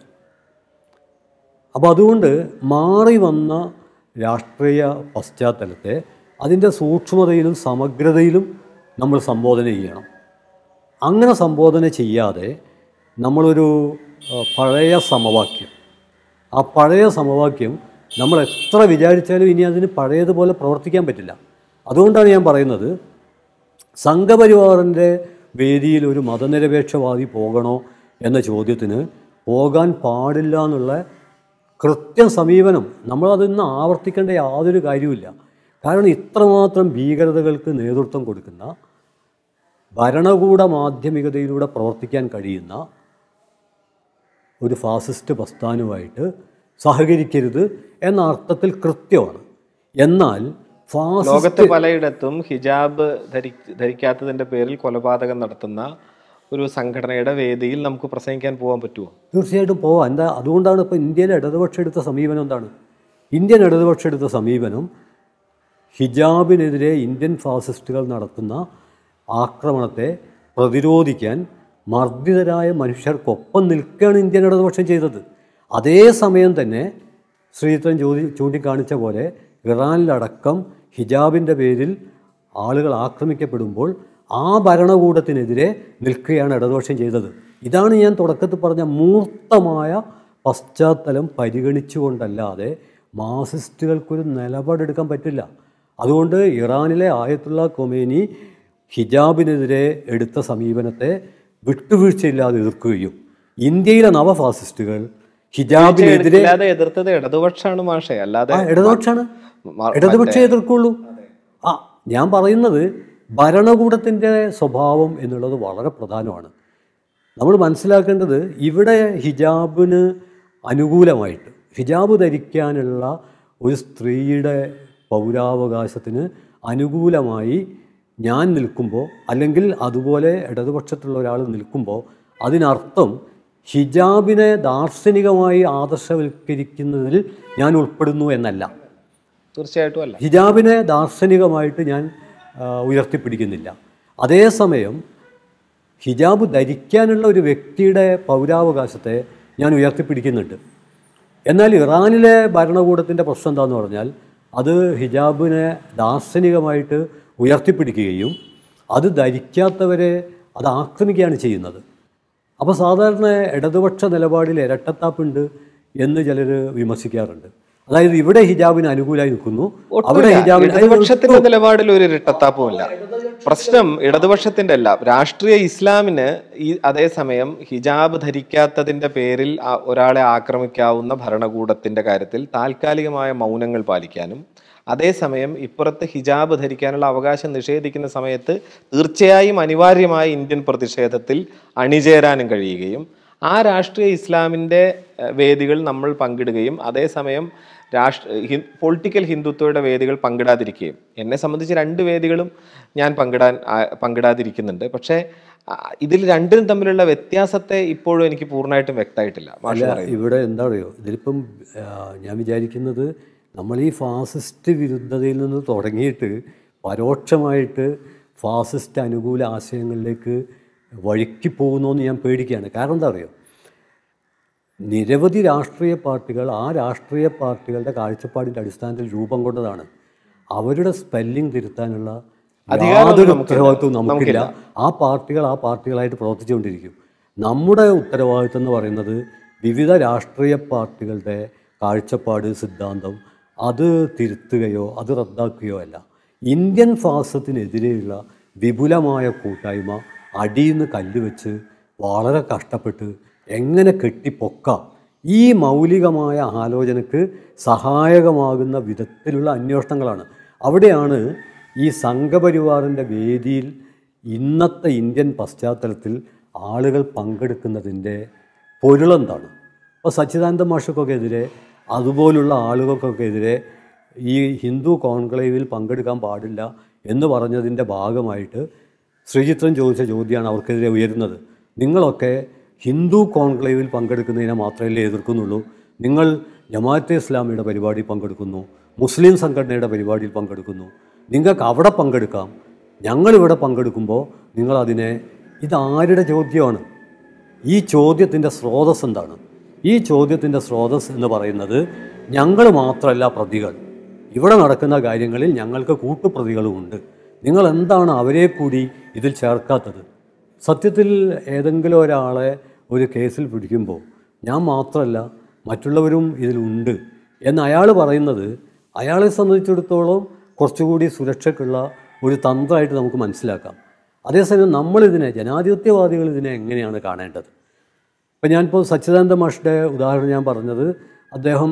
അപ്പോൾ അതുകൊണ്ട് മാറി വന്ന രാഷ്ട്രീയ പശ്ചാത്തലത്തെ അതിൻ്റെ സൂക്ഷ്മതയിലും സമഗ്രതയിലും നമ്മൾ സംബോധന ചെയ്യണം അങ്ങനെ സംബോധന ചെയ്യാതെ നമ്മളൊരു ആ, പഴയ സമവാക്യം ആ പഴയ സമവാക്യം നമ്മൾ എത്ര വിചാരിച്ചാലും ഇനി അതിന് പഴയതുപോലെ പ്രവർത്തിക്കാൻ പറ്റില്ല അതുകൊണ്ടാണ് ഞാൻ പറയുന്നത് സംഘപരിവാറിൻ്റെ വേദിയിൽ ഒരു മതനിരപേക്ഷവാദി പോകണോ എന്ന ചോദ്യത്തിന് പോകാൻ പാടില്ല എന്നുള്ള കൃത്യം സമീപനം നമ്മളതിന്ന് ആവർത്തിക്കേണ്ട യാതൊരു കാര്യവുമില്ല കാരണം ഇത്രമാത്രം ഭീകരതകൾക്ക് നേതൃത്വം കൊടുക്കുന്ന ഭരണകൂട മാധ്യമികതയിലൂടെ പ്രവർത്തിക്കാൻ കഴിയുന്ന ഒരു ഫാസിസ്റ്റ് പ്രസ്ഥാനവുമായിട്ട് സഹകരിക്കരുത് എന്ന അർത്ഥത്തിൽ കൃത്യമാണ് എന്നാൽ ഫാസിസ്റ്റ് ലോകത്ത് പലയിടത്തും ഹിജാബ് ധരി ധരിക്കാത്തതിന്റെ പേരിൽ കൊലപാതകം നടത്തുന്ന ഒരു സംഘടനയുടെ വേദിയിൽ നമുക്ക് പ്രസംഗിക്കാൻ പോകാൻ പറ്റുമോ തീർച്ചയായിട്ടും പോവാം എന്താ അതുകൊണ്ടാണ് ഇപ്പോൾ ഇന്ത്യയിലെ ഇടതുപക്ഷം എടുത്ത സമീപനം എന്താണ് ഇന്ത്യൻ ഇടതുപക്ഷം എടുത്ത സമീപനം ഹിജാബിനെതിരെ ഇന്ത്യൻ ഫാസിസ്റ്റുകൾ നടത്തുന്ന ആക്രമണത്തെ പ്രതിരോധിക്കാൻ മർദ്ദിതരായ മനുഷ്യർക്കൊപ്പം നിൽക്കുകയാണ് ഇന്ത്യൻ ഇടതുപക്ഷം ചെയ്തത് അതേസമയം തന്നെ ശ്രീധരൻ ചോദി ചൂണ്ടിക്കാണിച്ച പോലെ ഇറാനിലടക്കം ഹിജാബിൻ്റെ പേരിൽ ആളുകൾ ആക്രമിക്കപ്പെടുമ്പോൾ ആ ഭരണകൂടത്തിനെതിരെ നിൽക്കുകയാണ് ഇടതുപക്ഷം ചെയ്തത് ഇതാണ് ഞാൻ തുടക്കത്തിൽ പറഞ്ഞ മൂർത്തമായ പശ്ചാത്തലം പരിഗണിച്ചുകൊണ്ടല്ലാതെ മാസിസ്റ്റുകൾക്കൊരു നിലപാടെടുക്കാൻ പറ്റില്ല അതുകൊണ്ട് ഇറാനിലെ ആയത്തുള്ള കൊമേനി ഹിജാബിനെതിരെ എടുത്ത സമീപനത്തെ വിട്ടുവീഴ്ചയില്ലാതെ എതിർക്കുകയും ഇന്ത്യയിലെ നവഫാസിസ്റ്റുകൾ ഹിജാബിനെതിരെ ഇല്ലാതെ എതിർത്തത് ഇടതുപക്ഷമാണ് മാഷെ അല്ലാതെ ആ ഇടതുപക്ഷാണ് മ- ഇടതുപക്ഷേ എതിർക്കുള്ളൂ ആ ഞാൻ പറയുന്നത് ഭരണകൂടത്തിൻ്റെ സ്വഭാവം എന്നുള്ളത് വളരെ പ്രധാനമാണ് നമ്മൾ മനസ്സിലാക്കേണ്ടത് ഇവിടെ ഹിജാബിന് അനുകൂലമായിട്ട് ഹിജാബ് ധരിക്കാനുള്ള ഒരു സ്ത്രീയുടെ പൗരാവകാശത്തിന് അനുകൂലമായി ഞാൻ നിൽക്കുമ്പോൾ അല്ലെങ്കിൽ അതുപോലെ ഇടതുപക്ഷത്തുള്ള ഒരാൾ നിൽക്കുമ്പോൾ അതിനർത്ഥം ഹിജാബിനെ ദാർശനികമായി ആദർശവൽക്കരിക്കുന്നതിൽ ഞാൻ ഉൾപ്പെടുന്നു എന്നല്ല തീർച്ചയായിട്ടും അല്ല ഹിജാബിനെ ദാർശനികമായിട്ട് ഞാൻ ആ, ഉയർത്തിപ്പിടിക്കുന്നില്ല അതേസമയം ഹിജാബ് ധരിക്കാനുള്ള ഒരു വ്യക്തിയുടെ പൗരാവകാശത്തെ ഞാൻ ഉയർത്തിപ്പിടിക്കുന്നുണ്ട് എന്നാൽ ഇറാനിലെ ഭരണകൂടത്തിൻ്റെ പ്രശ്നം എന്താണെന്ന് പറഞ്ഞാൽ അത് ഹിജാബിനെ ദാർശനികമായിട്ട് ഉയർത്തിപ്പിടിക്കുകയും അത് ധരിക്കാത്തവരെ അത് ആക്രമിക്കുകയാണ് ചെയ്യുന്നത് അപ്പോൾ സാധാരണ ഇടതുപക്ഷ നിലപാടിൽ ഇരട്ടത്താപ്പുണ്ട് എന്ന് ചിലർ വിമർശിക്കാറുണ്ട് അതായത് ഇവിടെ ഹിജാബിന് അനുകൂലമായി നിൽക്കുന്നു അവിടെ ഒട്ടുമില്ല. ഹിജാബിന് ഇടതുപക്ഷത്തിന്റെ നിലപാടിൽ ഒരു ഇരട്ടത്താപ്പുമില്ല പ്രശ്നം ഇടതുപക്ഷത്തിന്റെ അല്ല രാഷ്ട്രീയ ഇസ്ലാമിന് ഈ അതേസമയം ഹിജാബ് ധരിക്കാത്തതിന്റെ പേരിൽ ആ- ഒരാളെ ആക്രമിക്കാവുന്ന ഭരണകൂടത്തിന്റെ കാര്യത്തിൽ താൽക്കാലികമായ മൗനങ്ങൾ പാലിക്കാനും അതേസമയം ഇപ്പുറത്ത് ഹിജാബ് ധരിക്കാനുള്ള അവകാശം നിഷേധിക്കുന്ന സമയത്ത് തീർച്ചയായും അനിവാര്യമായ ഇന്ത്യൻ പ്രതിഷേധത്തിൽ അണിചേരാനും കഴിയുകയും ആ രാഷ്ട്രീയ ഇസ്ലാമിൻ്റെ ഏഹ്, വേദികൾ നമ്മൾ പങ്കിടുകയും അതേസമയം രാഷ്ട്ര പൊളിറ്റിക്കൽ ഹിന്ദുത്വയുടെ വേദികൾ പങ്കിടാതിരിക്കുകയും എന്നെ സംബന്ധിച്ച് രണ്ട് വേദികളും ഞാൻ പങ്കിടാൻ ആ, പങ്കിടാതിരിക്കുന്നുണ്ട് പക്ഷേ ആ, ഇതിൽ രണ്ടിനും തമ്മിലുള്ള വ്യത്യാസത്തെ ഇപ്പോഴും എനിക്ക് പൂർണ്ണമായിട്ടും വ്യക്തമായിട്ടില്ല മാഷ് പറയുന്നത് ഇവിടെ എന്താ പറയുക ഇതിലിപ്പം ആ, ഞാൻ വിചാരിക്കുന്നത് നമ്മൾ ഈ ഫാസിസ്റ്റ് വിരുദ്ധതയിൽ നിന്ന് തുടങ്ങിയിട്ട് പരോക്ഷമായിട്ട് ഫാസിസ്റ്റ് അനുകൂല ആശയങ്ങളിലേക്ക് വഴുക്കി പോകുന്നു എന്ന് ഞാൻ പേടിക്കുകയാണ് കാരണം എന്താ പറയുക നിരവധി രാഷ്ട്രീയ പാർട്ടികൾ ആ രാഷ്ട്രീയ പാർട്ടികളുടെ കാഴ്ചപ്പാടിൻ്റെ അടിസ്ഥാനത്തിൽ രൂപം കൊണ്ടതാണ് അവരുടെ സ്പെല്ലിംഗ് തിരുത്താനുള്ള യാതൊരു ഉത്തരവാദിത്വവും നമുക്കില്ല ആ പാർട്ടികൾ ആ പാർട്ടികളായിട്ട് പ്രവർത്തിച്ചുകൊണ്ടിരിക്കും നമ്മുടെ ഉത്തരവാദിത്വം എന്ന് പറയുന്നത് വിവിധ രാഷ്ട്രീയ പാർട്ടികളുടെ കാഴ്ചപ്പാട് സിദ്ധാന്തം അത് തിരുത്തുകയോ അത് റദ്ദാക്കുകയോ അല്ല ഇന്ത്യൻ ഫാസത്തിനെതിരെയുള്ള വിപുലമായ കൂട്ടായ്മ അടിയിൽ നിന്ന് കല്ല് വെച്ച് വളരെ കഷ്ടപ്പെട്ട് എങ്ങനെ കെട്ടിപ്പൊക്കാം ഈ മൗലികമായ ആലോചനക്ക് സഹായകമാകുന്ന വിധത്തിലുള്ള അന്വേഷണങ്ങളാണ് അവിടെയാണ് ഈ സംഘപരിവാറിൻ്റെ വേദിയിൽ ഇന്നത്തെ ഇന്ത്യൻ പശ്ചാത്തലത്തിൽ ആളുകൾ പങ്കെടുക്കുന്നതിൻ്റെ പൊരുളെന്താണ് ഇപ്പോൾ സച്ചിദാനന്ദ മാഷക്കൊക്കെ എതിരെ അതുപോലുള്ള ആളുകൾക്കൊക്കെ എതിരെ ഈ ഹിന്ദു കോൺക്ലേവിൽ പങ്കെടുക്കാൻ പാടില്ല എന്ന് പറഞ്ഞതിൻ്റെ ഭാഗമായിട്ട് ശ്രീചിത്രൻ ചോദിച്ച ചോദ്യമാണ് അവർക്കെതിരെ ഉയരുന്നത് നിങ്ങളൊക്കെ ഹിന്ദു കോൺക്ലേവിൽ പങ്കെടുക്കുന്നതിനെ മാത്രമല്ലേ എതിർക്കുന്നുള്ളൂ നിങ്ങൾ ജമാഅത്തെ ഇസ്ലാമിയുടെ പരിപാടിയിൽ പങ്കെടുക്കുന്നു മുസ്ലിം സംഘടനയുടെ പരിപാടിയിൽ പങ്കെടുക്കുന്നു നിങ്ങൾക്ക് അവിടെ പങ്കെടുക്കാം ഞങ്ങളിവിടെ പങ്കെടുക്കുമ്പോൾ നിങ്ങളതിനെ ഇതാരുടെ ചോദ്യമാണ് ഈ ചോദ്യത്തിൻ്റെ സ്രോതസ് എന്താണ് ഈ ചോദ്യത്തിൻ്റെ സ്രോതസ് എന്ന് പറയുന്നത് ഞങ്ങൾ മാത്രമല്ല പ്രതികൾ ഇവിടെ നടക്കുന്ന കാര്യങ്ങളിൽ ഞങ്ങൾക്ക് കൂട്ടുപ്രതികളുമുണ്ട് നിങ്ങൾ എന്താണ് അവരെ കൂടി ഇതിൽ ചേർക്കാത്തത് സത്യത്തിൽ ഏതെങ്കിലും ഒരാളെ ഒരു കേസിൽ പിടിക്കുമ്പോൾ ഞാൻ മാത്രമല്ല മറ്റുള്ളവരും ഇതിലുണ്ട് എന്ന് അയാൾ പറയുന്നത് അയാളെ സംബന്ധിച്ചിടത്തോളം കുറച്ചുകൂടി സുരക്ഷയ്ക്കുള്ള ഒരു തന്ത്രമായിട്ട് നമുക്ക് മനസ്സിലാക്കാം അതേസമയം നമ്മളിതിനെ ജനാധിപത്യവാദികൾ ഇതിനെ എങ്ങനെയാണ് കാണേണ്ടത് ഇപ്പം ഞാനിപ്പോൾ സച്ചിദാനന്ദ മാഷിൻ്റെ ഉദാഹരണം ഞാൻ പറഞ്ഞത് അദ്ദേഹം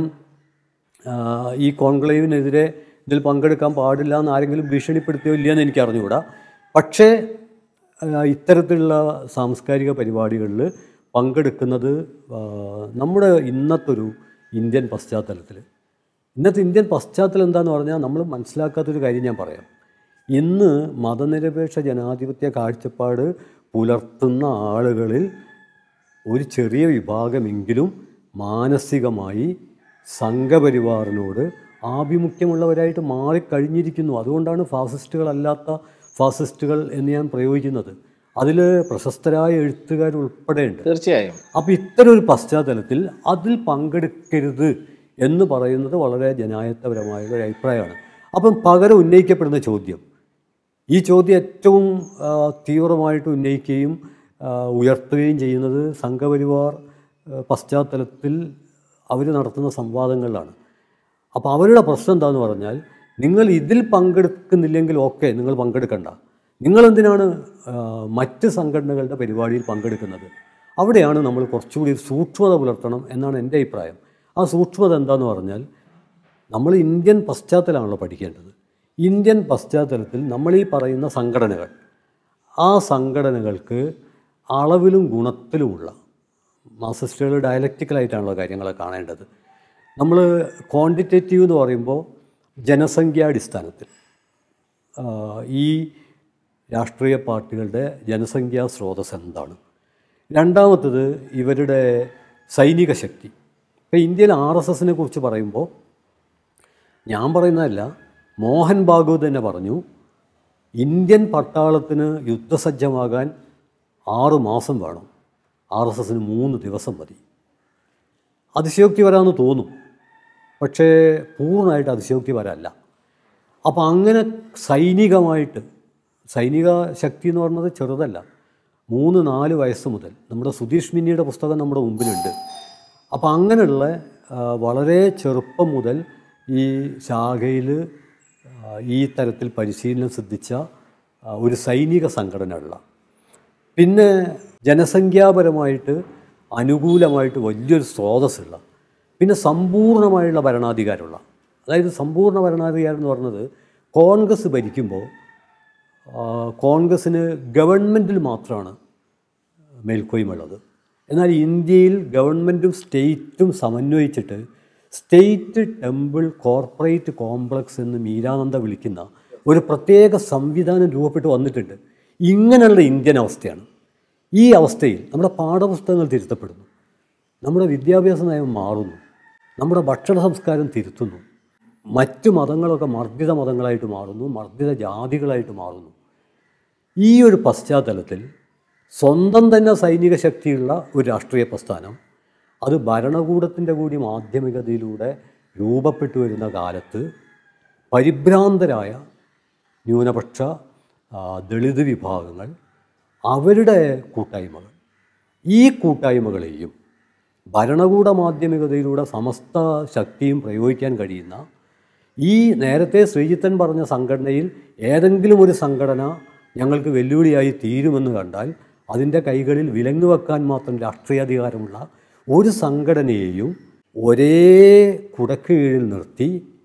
ആ, ഈ കോൺക്ലേവിനെതിരെ ഇതിൽ പങ്കെടുക്കാൻ പാടില്ല എന്ന് ആരെങ്കിലും ഭീഷണിപ്പെടുത്തിയോ ഇല്ലയെന്ന് എനിക്ക് അറിഞ്ഞുകൂടാ പക്ഷേ ആ, ഇത്തരത്തിലുള്ള സാംസ്കാരിക പരിപാടികളിൽ പങ്കെടുക്കുന്നത് ആ, നമ്മുടെ ഇന്നത്തൊരു ഇന്ത്യൻ പശ്ചാത്തലത്തിൽ ഇന്നത്തെ ഇന്ത്യൻ പശ്ചാത്തലം എന്താന്ന് പറഞ്ഞാൽ നമ്മൾ മനസ്സിലാക്കാത്തൊരു കാര്യം ഞാൻ പറയാം ഇന്ന് മതനിരപേക്ഷ ജനാധിപത്യ കാഴ്ചപ്പാട് പുലർത്തുന്ന ആളുകളിൽ ഒരു ചെറിയ വിഭാഗമെങ്കിലും മാനസികമായി സംഘപരിവാറിനോട് ആഭിമുഖ്യമുള്ളവരായിട്ട് മാറിക്കഴിഞ്ഞിരിക്കുന്നു അതുകൊണ്ടാണ് ഫാസിസ്റ്റുകളല്ലാത്ത ഫാസിസ്റ്റുകൾ എന്ന് ഞാൻ പ്രയോഗിക്കുന്നത് അതിൽ പ്രശസ്തരായ എഴുത്തുകാർ ഉൾപ്പെടെയുണ്ട് തീർച്ചയായും അപ്പോൾ ഇത്തരം ഒരു പശ്ചാത്തലത്തിൽ അതിൽ പങ്കെടുക്കരുത് എന്ന് പറയുന്നത് വളരെ ജനായത്തപരമായ ഒരു അഭിപ്രായമാണ് അപ്പം പകരം ഉന്നയിക്കപ്പെടുന്ന ചോദ്യം ഈ ചോദ്യം ഏറ്റവും ആ, തീവ്രമായിട്ട് ഉന്നയിക്കുകയും ആ, ഉയർത്തുകയും ചെയ്യുന്നത് സംഘപരിവാർ ആ, പശ്ചാത്തലത്തിൽ അവർ നടത്തുന്ന സംവാദങ്ങളിലാണ് അപ്പോൾ അവരുടെ പ്രശ്നം എന്താണെന്ന് പറഞ്ഞാൽ നിങ്ങൾ ഇതിൽ പങ്കെടുക്കുന്നില്ലെങ്കിൽ ഓക്കെ നിങ്ങൾ പങ്കെടുക്കണ്ട നിങ്ങളെന്തിനാണ് ആ, മറ്റ് സംഘടനകളുടെ പരിപാടിയിൽ പങ്കെടുക്കുന്നത് അവിടെയാണ് നമ്മൾ കുറച്ചുകൂടി സൂക്ഷ്മത പുലർത്തണം എന്നാണ് എൻ്റെ അഭിപ്രായം ആ സൂക്ഷ്മത എന്താണെന്ന് പറഞ്ഞാൽ നമ്മൾ ഇന്ത്യൻ പശ്ചാത്തലമാണല്ലോ പഠിക്കേണ്ടത് ഇന്ത്യൻ പശ്ചാത്തലത്തിൽ നമ്മൾ ഈ പറയുന്ന സംഘടനകൾ ആ സംഘടനകൾക്ക് അളവിലും ഗുണത്തിലുമുള്ള മാർസിസ്റ്റുകൾ ഡയലക്റ്റിക്കലായിട്ടാണല്ലോ കാര്യങ്ങളെ കാണേണ്ടത് നമ്മൾ ക്വാണ്ടിറ്റേറ്റീവ് എന്ന് പറയുമ്പോൾ ജനസംഖ്യാടിസ്ഥാനത്തിൽ ആ, ഈ രാഷ്ട്രീയ പാർട്ടികളുടെ ജനസംഖ്യാ സ്രോതസ് എന്താണ് രണ്ടാമത്തത് ഇവരുടെ സൈനിക ശക്തി ഇപ്പോൾ ഇന്ത്യയിൽ ആർ എസ് എസിനെ കുറിച്ച് പറയുമ്പോൾ ഞാൻ പറയുന്നതല്ല മോഹൻ ഭാഗവത് തന്നെ പറഞ്ഞു ഇന്ത്യൻ പട്ടാളത്തിന് യുദ്ധസജ്ജമാകാൻ ആറ് മാസം വേണം ആർ എസ് എസിന് മൂന്ന് ദിവസം മതി അതിശയോക്തി വരാമെന്ന് തോന്നും പക്ഷേ പൂർണ്ണമായിട്ട് അതിശയോക്തി വരല്ല അപ്പോൾ അങ്ങനെ സൈനികമായിട്ട് സൈനിക ശക്തി എന്ന് പറയുന്നത് ചെറുതല്ല മൂന്ന് നാല് വയസ്സ് മുതൽ നമ്മുടെ സുധീഷ് മിന്നിയുടെ പുസ്തകം നമ്മുടെ മുമ്പിലുണ്ട് അപ്പോൾ അങ്ങനെയുള്ള ആ, വളരെ ചെറുപ്പം മുതൽ ഈ ശാഖയിൽ ഈ തരത്തിൽ പരിശീലനം സിദ്ധിച്ച ആ, ഒരു സൈനിക സംഘടന ഉള്ള പിന്നെ ജനസംഖ്യാപരമായിട്ട് അനുകൂലമായിട്ട് വലിയൊരു സ്രോതസ്സുള്ള പിന്നെ സമ്പൂർണ്ണമായുള്ള ഭരണാധികാരമുള്ള അതായത് സമ്പൂർണ്ണ ഭരണാധികാരം എന്ന് പറഞ്ഞത് കോൺഗ്രസ് ഭരിക്കുമ്പോൾ ആ, കോൺഗ്രസ്സിന് ഗവൺമെൻറ്റിൽ മാത്രമാണ് മേൽക്കോയ്മയുള്ളത് എന്നാൽ ഇന്ത്യയിൽ ഗവൺമെൻറ്റും സ്റ്റേറ്റും സമന്വയിച്ചിട്ട് സ്റ്റേറ്റ് ടെമ്പിൾ കോർപ്പറേറ്റ് കോംപ്ലക്സ് എന്ന് മീരാനന്ദ വിളിക്കുന്ന ഒരു പ്രത്യേക സംവിധാനം രൂപപ്പെട്ട് വന്നിട്ടുണ്ട് ഇങ്ങനെയുള്ള ഇന്ത്യൻ അവസ്ഥയാണ് ഈ അവസ്ഥയിൽ നമ്മുടെ പാഠപുസ്തകങ്ങൾ തിരുത്തപ്പെടുന്നു നമ്മുടെ വിദ്യാഭ്യാസ നയം മാറുന്നു നമ്മുടെ ഭക്ഷണ സംസ്കാരം തിരുത്തുന്നു മറ്റു മതങ്ങളൊക്കെ മർദ്ദിത മതങ്ങളായിട്ട് മാറുന്നു മർദ്ദിത ജാതികളായിട്ട് മാറുന്നു ഈ ഒരു പശ്ചാത്തലത്തിൽ സ്വന്തം തന്നെ സൈനിക ശക്തിയുള്ള ഒരു രാഷ്ട്രീയ പ്രസ്ഥാനം അത് ഭരണകൂടത്തിൻ്റെ കൂടി മാധ്യമികതയിലൂടെ രൂപപ്പെട്ടു വരുന്ന കാലത്ത് പരിഭ്രാന്തരായ ന്യൂനപക്ഷ ആ, ദളിത് വിഭാഗങ്ങൾ അവരുടെ കൂട്ടായ്മകൾ ഈ കൂട്ടായ്മകളെയും ഭരണകൂട മാധ്യമികതയിലൂടെ സമസ്ത ശക്തിയും പ്രയോഗിക്കാൻ കഴിയുന്ന ഈ നേരത്തെ ശ്രീജിത്തൻ പറഞ്ഞ സംഘടനയിൽ ഏതെങ്കിലും ഒരു സംഘടന ഞങ്ങൾക്ക് വെല്ലുവിളിയായി തീരുമെന്ന് കണ്ടാൽ അതിൻ്റെ കൈകളിൽ വിലങ്ങ് വെക്കാൻ മാത്രം രാഷ്ട്രീയാധികാരമുള്ള ഒരു സംഘടനയെയും ഒരേ കുടക്ക് കീഴിൽ നിർത്തി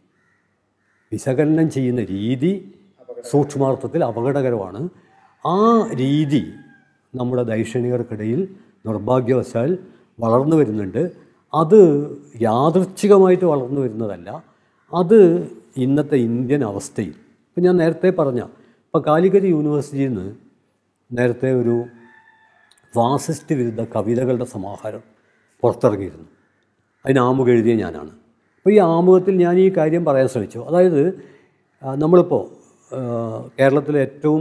വിശകലനം ചെയ്യുന്ന രീതി സൂക്ഷ്മാർത്ഥത്തിൽ അപകടകരമാണ് ആ രീതി നമ്മുടെ ദൈക്ഷണികർക്കിടയിൽ നിർഭാഗ്യവശാൽ വളർന്നു വരുന്നുണ്ട് അത് യാദൃച്ഛികമായിട്ട് വളർന്നു വരുന്നതല്ല അത് ഇന്നത്തെ ഇന്ത്യൻ അവസ്ഥയിൽ ഇപ്പം ഞാൻ നേരത്തെ പറഞ്ഞ ഇപ്പോൾ കാലിക്കറ്റ് യൂണിവേഴ്സിറ്റിയിൽ നിന്ന് നേരത്തെ ഒരു ഫാസിസ്റ്റ് വിരുദ്ധ കവിതകളുടെ സമാഹാരം പുറത്തിറങ്ങിയിരുന്നു അതിന് ആമുഖം എഴുതിയ ഞാനാണ് അപ്പോൾ ഈ ആമുഖത്തിൽ ഞാൻ ഈ കാര്യം പറയാൻ ശ്രമിച്ചു അതായത് ആ, നമ്മളിപ്പോൾ ആ, കേരളത്തിലെ ഏറ്റവും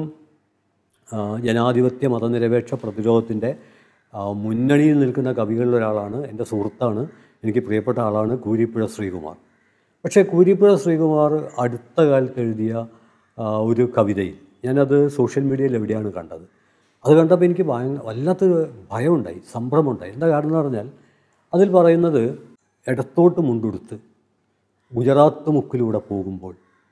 ആ, ജനാധിപത്യ മതനിരപേക്ഷ പ്രതിരോധത്തിൻ്റെ ആ, മുന്നണിയിൽ നിൽക്കുന്ന കവികളിൽ ഒരാളാണ് എൻ്റെ സുഹൃത്താണ് എനിക്ക് പ്രിയപ്പെട്ട ആളാണ് കൂരിപ്പുഴ ശ്രീകുമാർ പക്ഷേ കൂരിപ്പുഴ ശ്രീകുമാർ അടുത്ത കാലത്ത് എഴുതിയ ആ, ഒരു കവിതയിൽ ഞാനത് സോഷ്യൽ മീഡിയയിൽ എവിടെയാണ് കണ്ടത് അത് കണ്ടപ്പോൾ എനിക്ക് ഭയ വല്ലാത്തൊരു ഭയമുണ്ടായി സംഭ്രമമുണ്ടായി എന്താ കാരണം എന്ന് പറഞ്ഞാൽ അതിൽ പറയുന്നത് ഇടത്തോട്ട് മുണ്ടുടുത്ത് ഗുജറാത്ത് മുക്കിലൂടെ പോകുമ്പോൾ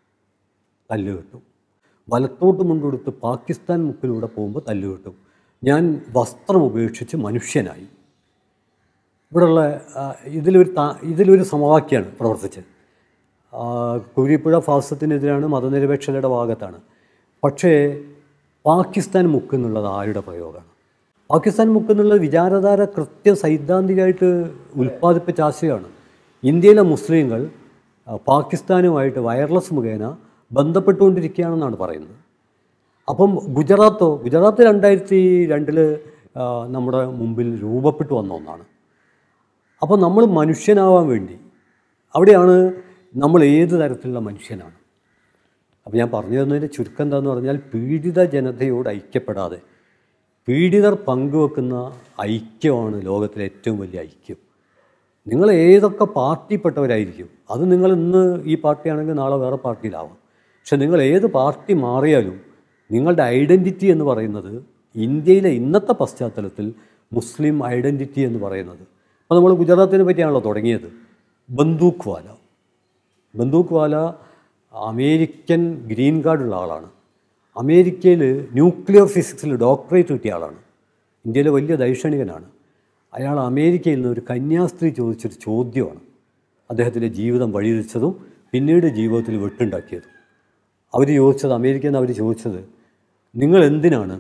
തല്ല് കിട്ടും വലത്തോട്ട് മുണ്ടുടുത്ത് പാകിസ്ഥാൻ മുക്കിലൂടെ പോകുമ്പോൾ തല്ല് കിട്ടും ഞാൻ വസ്ത്രം ഉപേക്ഷിച്ച് മനുഷ്യനായി ഇവിടെയുള്ള ആ, ഇതിലൊരു താ ഇതിലൊരു സമവാക്യമാണ് പ്രവർത്തിച്ചത് ആ, കുരിപ്പുഴ ഫാസത്തിനെതിരാണ് മതനിരപേക്ഷതയുടെ ഭാഗത്താണ് പക്ഷേ പാകിസ്ഥാൻ മുക്ക് എന്നുള്ളത് ആരുടെ പ്രയോഗമാണ് പാകിസ്ഥാൻ മുക്ക് എന്നുള്ളത് വിചാരധാര കൃത്യം സൈദ്ധാന്തികമായിട്ട് ഉൽപ്പാദിപ്പിച്ച ആശയമാണ് ഇന്ത്യയിലെ മുസ്ലിങ്ങൾ ആ, പാകിസ്ഥാനുമായിട്ട് വയർലെസ് മുഖേന ബന്ധപ്പെട്ടുകൊണ്ടിരിക്കുകയാണെന്നാണ് പറയുന്നത് അപ്പം ഗുജറാത്തോ ഗുജറാത്ത് രണ്ടായിരത്തി രണ്ടിൽ നമ്മുടെ മുമ്പിൽ രൂപപ്പെട്ടു വന്ന ഒന്നാണ് അപ്പോൾ നമ്മൾ മനുഷ്യനാവാൻ വേണ്ടി അവിടെയാണ് നമ്മൾ ഏത് തരത്തിലുള്ള മനുഷ്യനാണ് അപ്പോൾ ഞാൻ പറഞ്ഞു തന്നതിൻ്റെ ചുരുക്കം എന്താണെന്ന് പറഞ്ഞാൽ പീഡിത ജനതയോട് ഐക്യപ്പെടാതെ പീഡിതർ പങ്കുവെക്കുന്ന ഐക്യമാണ് ലോകത്തിലെ ഏറ്റവും വലിയ ഐക്യം നിങ്ങൾ ഏതൊക്കെ പാർട്ടിപ്പെട്ടവരായിരിക്കും അത് നിങ്ങൾ ഇന്ന് ഈ പാർട്ടിയാണെങ്കിൽ നാളെ വേറെ പാർട്ടിയിലാവാം പക്ഷെ നിങ്ങൾ ഏത് പാർട്ടി മാറിയാലും നിങ്ങളുടെ ഐഡൻറ്റിറ്റി എന്ന് പറയുന്നത് ഇന്ത്യയിലെ ഇന്നത്തെ പശ്ചാത്തലത്തിൽ മുസ്ലിം ഐഡൻറ്റിറ്റി എന്ന് പറയുന്നത് അപ്പോൾ നമ്മൾ ഗുജറാത്തിനെ പറ്റിയാണല്ലോ തുടങ്ങിയത് ബന്ദൂക്ക് വാല ബന്ദൂക്ക് വാല അമേരിക്കൻ ഗ്രീൻ കാർഡുള്ള ആളാണ് അമേരിക്കയിൽ ന്യൂക്ലിയർ ഫിസിക്സിൽ ഡോക്ടറേറ്റ് കിട്ടിയ ആളാണ് ഇന്ത്യയിലെ വലിയ ദൈക്ഷണികനാണ് അയാൾ അമേരിക്കയിൽ നിന്ന് ഒരു കന്യാസ്ത്രീ ചോദിച്ചൊരു ചോദ്യമാണ് അദ്ദേഹത്തിൻ്റെ ജീവിതം വഴിതിരിച്ചതും പിന്നീട് ജീവിതത്തിൽ വെട്ടുണ്ടാക്കിയതും അവർ ചോദിച്ചത് അമേരിക്കയിൽ നിന്ന് അവർ ചോദിച്ചത് നിങ്ങൾ എന്തിനാണ്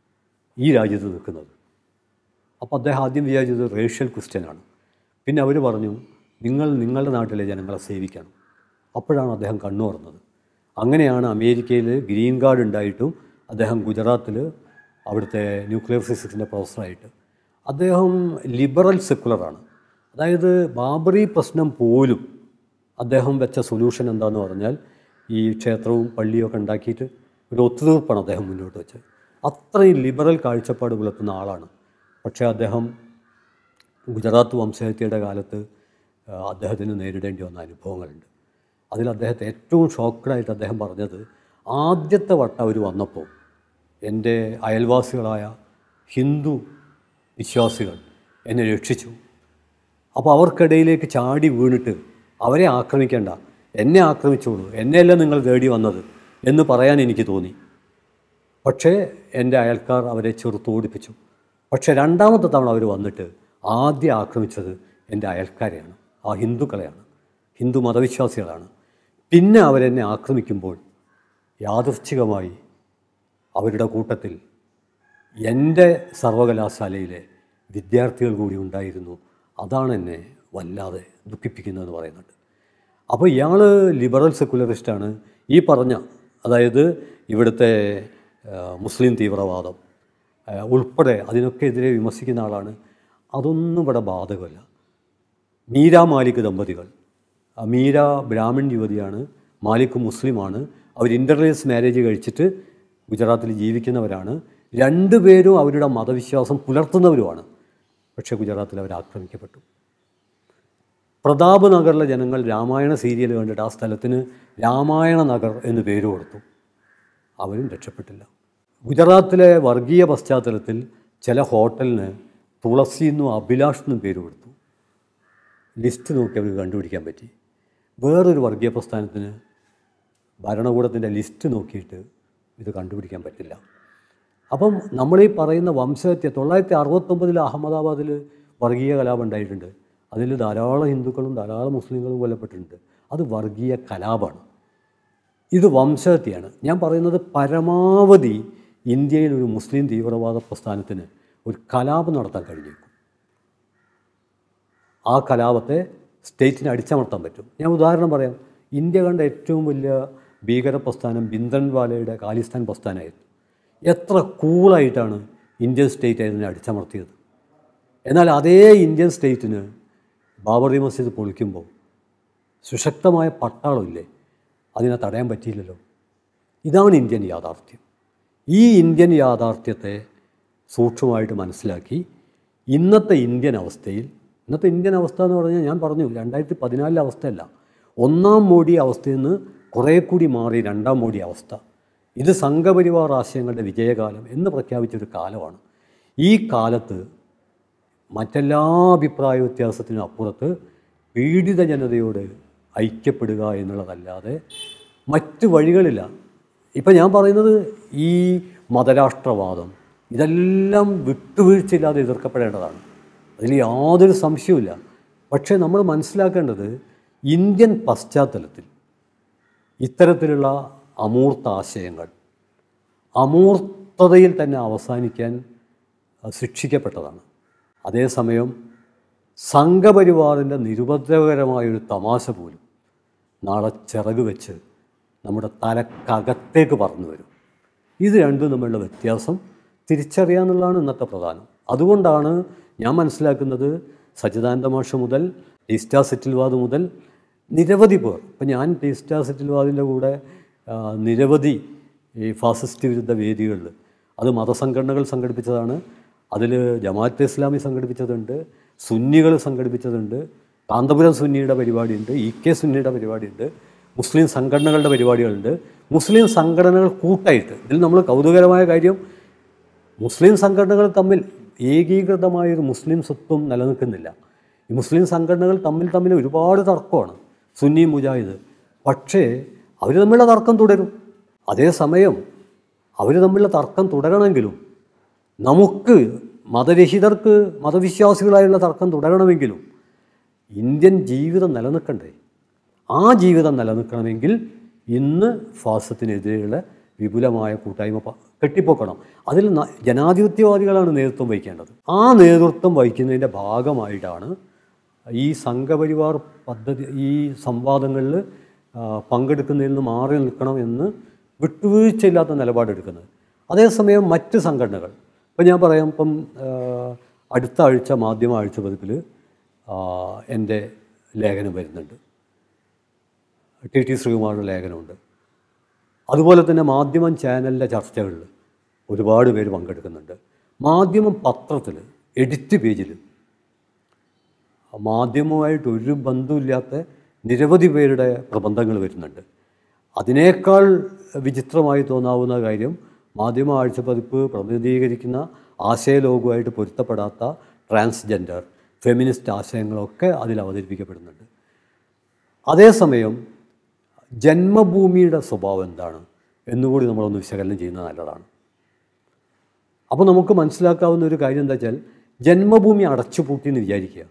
ഈ രാജ്യത്ത് നിൽക്കുന്നത് അപ്പോൾ അദ്ദേഹം ആദ്യം വിചാരിച്ചത് റേഷ്യൽ ക്വസ്റ്റ്യനാണ് പിന്നെ അവർ പറഞ്ഞു നിങ്ങൾ നിങ്ങളുടെ നാട്ടിലെ ജനങ്ങളെ സേവിക്കണം അപ്പോഴാണ് അദ്ദേഹം കണ്ണു തുറന്നത് അങ്ങനെയാണ് അമേരിക്കയിൽ ഗ്രീൻ കാർഡ് ഉണ്ടായിട്ടും അദ്ദേഹം ഗുജറാത്തിൽ അവിടുത്തെ ന്യൂക്ലിയർ ഫിസിക്സിൻ്റെ പ്രൊഫസറായിട്ട് അദ്ദേഹം ലിബറൽ സെക്കുലറാണ് അതായത് ബാബറി പ്രശ്നം പോലും അദ്ദേഹം വെച്ച സൊല്യൂഷൻ എന്താണെന്ന് പറഞ്ഞാൽ ഈ ക്ഷേത്രവും പള്ളിയും ഒക്കെ ഉണ്ടാക്കിയിട്ട് ഒരു ഒത്തുതീർപ്പാണ് അദ്ദേഹം മുന്നോട്ട് വെച്ചത് അത്രയും ലിബറൽ കാഴ്ചപ്പാട് പുലർത്തുന്ന ആളാണ് പക്ഷേ അദ്ദേഹം ഗുജറാത്ത് വംശഹത്യയുടെ കാലത്ത് ആ, അദ്ദേഹത്തിന് നേരിടേണ്ടി വന്ന അനുഭവങ്ങളുണ്ട് അതിൽ അദ്ദേഹത്തെ ഏറ്റവും ഷോക്കഡായിട്ട് അദ്ദേഹം പറഞ്ഞത് ആദ്യത്തെ വട്ടം അവർ വന്നപ്പോൾ എൻ്റെ അയൽവാസികളായ ഹിന്ദു വിശ്വാസികൾ എന്നെ രക്ഷിച്ചു അപ്പോൾ അവർക്കിടയിലേക്ക് ചാടി വീണിട്ട് അവരെ ആക്രമിക്കേണ്ട എന്നെ ആക്രമിച്ചോളൂ എന്നെയല്ല നിങ്ങൾ തേടി വന്നത് എന്ന് പറയാൻ എനിക്ക് തോന്നി പക്ഷേ എൻ്റെ അയൽക്കാർ അവരെ ചെറുത്തോടിപ്പിച്ചു പക്ഷേ രണ്ടാമത്തെ തവണ അവർ വന്നിട്ട് ആദ്യം ആക്രമിച്ചത് എൻ്റെ അയൽക്കാരെയാണ് ആ ഹിന്ദുക്കളെയാണ് ഹിന്ദു മതവിശ്വാസികളാണ് പിന്നെ അവരെന്നെ ആക്രമിക്കുമ്പോൾ യാദൃച്ഛികമായി അവരുടെ കൂട്ടത്തിൽ എൻ്റെ സർവകലാശാലയിലെ വിദ്യാർത്ഥികൾ കൂടി ഉണ്ടായിരുന്നു അതാണ് എന്നെ വല്ലാതെ ദുഃഖിപ്പിക്കുന്നതെന്ന് പറയുന്നുണ്ട് അപ്പോൾ ഇയാൾ ലിബറൽ സെക്കുലറിസ്റ്റാണ് ഈ പറഞ്ഞ അതായത് ഇവിടുത്തെ ആ, മുസ്ലിം തീവ്രവാദം ആ, ഉൾപ്പെടെ അതിനൊക്കെ എതിരെ വിമർശിക്കുന്ന ആളാണ് അതൊന്നും ഇവിടെ ബാധകമല്ല മീര മാലിക് ദമ്പതികൾ ആ, മീര ബ്രാഹ്മൺ യുവതിയാണ് മാലിക് മുസ്ലിമാണ് അവർ ഇൻ്റർലേസ് മാരേജ് കഴിച്ചിട്ട് ഗുജറാത്തിൽ ജീവിക്കുന്നവരാണ് രണ്ടുപേരും അവരുടെ മതവിശ്വാസം പുലർത്തുന്നവരുമാണ് പക്ഷേ ഗുജറാത്തിൽ അവർ ആക്രമിക്കപ്പെട്ടു പ്രതാപ് നഗറിലെ ജനങ്ങൾ രാമായണ സീരിയൽ കണ്ടിട്ട് ആ സ്ഥലത്തിന് രാമായണ നഗർ എന്ന് പേര് കൊടുത്തു അവരും രക്ഷപ്പെട്ടില്ല ഗുജറാത്തിലെ വർഗീയ പശ്ചാത്തലത്തിൽ ചില ഹോട്ടലിന് തുളസി എന്നും അഭിലാഷ് എന്നും പേര് കൊടുത്തു ലിസ്റ്റ് നോക്കി അവർക്ക് കണ്ടുപിടിക്കാൻ പറ്റി വേറൊരു വർഗീയ പ്രസ്ഥാനത്തിന് ഭരണകൂടത്തിൻ്റെ ലിസ്റ്റ് നോക്കിയിട്ട് ഇത് കണ്ടുപിടിക്കാൻ പറ്റില്ല അപ്പം നമ്മളീ പറയുന്ന വംശഹത്യ തൊള്ളായിരത്തി അറുപത്തൊമ്പതിൽ അഹമ്മദാബാദിൽ വർഗീയ കലാപം ഉണ്ടായിട്ടുണ്ട് അതിൽ ധാരാളം ഹിന്ദുക്കളും ധാരാളം മുസ്ലിങ്ങളും കൊല്ലപ്പെട്ടിട്ടുണ്ട് അത് വർഗീയ കലാപമാണ് ഇത് വംശഹത്യയാണ് ഞാൻ പറയുന്നത് പരമാവധി ഇന്ത്യയിൽ ഒരു മുസ്ലിം തീവ്രവാദ പ്രസ്ഥാനത്തിന് ഒരു കലാപം നടത്താൻ കഴിഞ്ഞേക്കും ആ കലാപത്തെ സ്റ്റേറ്റിനെ അടിച്ചമർത്താൻ പറ്റും ഞാൻ ഉദാഹരണം പറയാം ഇന്ത്യ കണ്ട ഏറ്റവും വലിയ ഭീകര പ്രസ്ഥാനം ബിന്ദൻവാലയുടെ ഖാലിസ്ഥാൻ പ്രസ്ഥാനമായിരുന്നു എത്ര കൂളായിട്ടാണ് ഇന്ത്യൻ സ്റ്റേറ്റ് അതിനെ അടിച്ചമർത്തിയത് എന്നാൽ അതേ ഇന്ത്യൻ സ്റ്റേറ്റിന് ബാബറി മസ്ജിദ് പൊളിക്കുമ്പോൾ സുശക്തമായ പട്ടാളമില്ലേ അതിനെ തടയാൻ പറ്റിയില്ലല്ലോ ഇതാണ് ഇന്ത്യൻ യാഥാർത്ഥ്യം ഈ ഇന്ത്യൻ യാഥാർത്ഥ്യത്തെ സൂക്ഷ്മമായിട്ട് മനസ്സിലാക്കി ഇന്നത്തെ ഇന്ത്യൻ അവസ്ഥയിൽ ഇന്നത്തെ ഇന്ത്യൻ അവസ്ഥ എന്ന് പറഞ്ഞാൽ ഞാൻ പറഞ്ഞു രണ്ടായിരത്തി പതിനാലിലെ അവസ്ഥയല്ല ഒന്നാം മോഡി അവസ്ഥയിൽ നിന്ന് കുറേ കൂടി മാറി രണ്ടാം മോഡി അവസ്ഥ ഇത് സംഘപരിവാർ ആശയങ്ങളുടെ വിജയകാലം എന്ന് പ്രഖ്യാപിച്ചൊരു കാലമാണ് ഈ കാലത്ത് മറ്റെല്ലാ അഭിപ്രായ വ്യത്യാസത്തിനും അപ്പുറത്ത് പീഡിത ജനതയോട് ഐക്യപ്പെടുക എന്നുള്ളതല്ലാതെ മറ്റ് വഴികളില്ല ഇപ്പം ഞാൻ പറയുന്നത് ഈ മതരാഷ്ട്രവാദം ഇതെല്ലാം വിട്ടുവീഴ്ചയില്ലാതെ എതിർക്കപ്പെടേണ്ടതാണ് അതിൽ യാതൊരു സംശയവുമില്ല പക്ഷേ നമ്മൾ മനസ്സിലാക്കേണ്ടത് ഇന്ത്യൻ പശ്ചാത്തലത്തിൽ ഇത്തരത്തിലുള്ള അമൂർത്ത ആശയങ്ങൾ അമൂർത്തതയിൽ തന്നെ അവസാനിക്കാൻ അഹ് ശിക്ഷിക്കപ്പെട്ടതാണ് അതേസമയം സംഘപരിവാറിൻ്റെ നിരുപദ്രവകരമായൊരു തമാശ പോലും നാളെ ചിറക് വെച്ച് നമ്മുടെ തലക്കകത്തേക്ക് പറന്നു വരും ഇത് രണ്ടും തമ്മിലുള്ള വ്യത്യാസം തിരിച്ചറിയാന്നുള്ളതാണ് ഇന്നത്തെ പ്രധാനം അതുകൊണ്ടാണ് ഞാൻ മനസ്സിലാക്കുന്നത് സച്ചിദാനന്ദ മാഷ് മുതൽ ടീസ്റ്റാ സെറ്റിൽവാദ് മുതൽ നിരവധി പേർ ഇപ്പം ഞാൻ ടീസ്റ്റാ സെറ്റിൽവാദിൻ്റെ കൂടെ ആ, നിരവധി ഈ ഫാസിസ്റ്റ് വിരുദ്ധ വേദികളിൽ അത് മതസംഘടനകൾ സംഘടിപ്പിച്ചതാണ് അതിൽ ജമാഅത്തെ ഇസ്ലാമി സംഘടിപ്പിച്ചതുണ്ട് സുന്നികൾ സംഘടിപ്പിച്ചതുണ്ട് കാന്തപുരം സുന്നിയുടെ പരിപാടിയുണ്ട് ഇ കെ സുന്നിയുടെ പരിപാടിയുണ്ട് മുസ്ലിം സംഘടനകളുടെ പരിപാടികളുണ്ട് മുസ്ലിം സംഘടനകൾ കൂട്ടായിട്ട് ഇതിൽ നമ്മൾ കൗതുകരമായ കാര്യം മുസ്ലിം സംഘടനകൾ തമ്മിൽ ഏകീകൃതമായൊരു മുസ്ലിം സ്വത്വം നിലനിൽക്കുന്നില്ല ഈ മുസ്ലിം സംഘടനകൾ തമ്മിൽ തമ്മിൽ ഒരുപാട് തർക്കമാണ് സുന്നി മുജാഹിദ് പക്ഷേ അവർ തമ്മിലുള്ള തർക്കം തുടരും അതേസമയം അവർ തമ്മിലുള്ള തർക്കം തുടരണമെങ്കിലും നമുക്ക് മതരഹിതർക്ക് മതവിശ്വാസികളായുള്ള തർക്കം തുടരണമെങ്കിലും ഇന്ത്യൻ ജീവിതം നിലനിൽക്കണ്ടേ ആ ജീവിതം നിലനിൽക്കണമെങ്കിൽ ഇന്ന് ഫാസത്തിനെതിരെയുള്ള വിപുലമായ കൂട്ടായ്മ പ- കെട്ടിപ്പൊക്കണം അതിൽ ന- ജനാധിപത്യവാദികളാണ് നേതൃത്വം വഹിക്കേണ്ടത് ആ നേതൃത്വം വഹിക്കുന്നതിൻ്റെ ഭാഗമായിട്ടാണ് ഈ സംഘപരിവാർ പദ്ധതി ഈ സംവാദങ്ങളിൽ പങ്കെടുക്കുന്നതിൽ നിന്ന് മാറി നിൽക്കണം എന്ന് വിട്ടുവീഴ്ചയില്ലാത്ത നിലപാടെടുക്കുന്നത് അതേസമയം മറ്റ് സംഘടനകൾ ഇപ്പം ഞാൻ പറയാം ഇപ്പം ആ, അടുത്ത ആഴ്ച മാധ്യമ ആഴ്ച പതിപ്പിൽ എൻ്റെ ലേഖനം വരുന്നുണ്ട് ടി ടി ശ്രീകുമാറിൻ്റെ ലേഖനമുണ്ട് അതുപോലെ തന്നെ മാധ്യമം ചാനലിൻ്റെ ചർച്ചകളിൽ ഒരുപാട് പേര് പങ്കെടുക്കുന്നുണ്ട് മാധ്യമം പത്രത്തിൽ എഡിറ്റ് പേജിൽ മാധ്യമവുമായിട്ട് ഒരു ബന്ധമില്ലാത്ത നിരവധി പേരുടെ പ്രബന്ധങ്ങൾ വരുന്നുണ്ട് അതിനേക്കാൾ വിചിത്രമായി തോന്നാവുന്ന കാര്യം മാധ്യമ ആഴ്ചപ്പതിപ്പ് പ്രതിനിധീകരിക്കുന്ന ആശയലോകവുമായിട്ട് പൊരുത്തപ്പെടാത്ത ട്രാൻസ്ജെൻഡർ ഫെമിനിസ്റ്റ് ആശയങ്ങളൊക്കെ അതിൽ അവതരിപ്പിക്കപ്പെടുന്നുണ്ട് അതേസമയം ജന്മഭൂമിയുടെ സ്വഭാവം എന്താണ് എന്നുകൂടി നമ്മളൊന്ന് വിശകലനം ചെയ്യുന്നത് നല്ലതാണ് അപ്പോൾ നമുക്ക് മനസ്സിലാക്കാവുന്ന ഒരു കാര്യം എന്താ വെച്ചാൽ ജന്മഭൂമി അടച്ചുപൂട്ടി എന്ന് വിചാരിക്കുക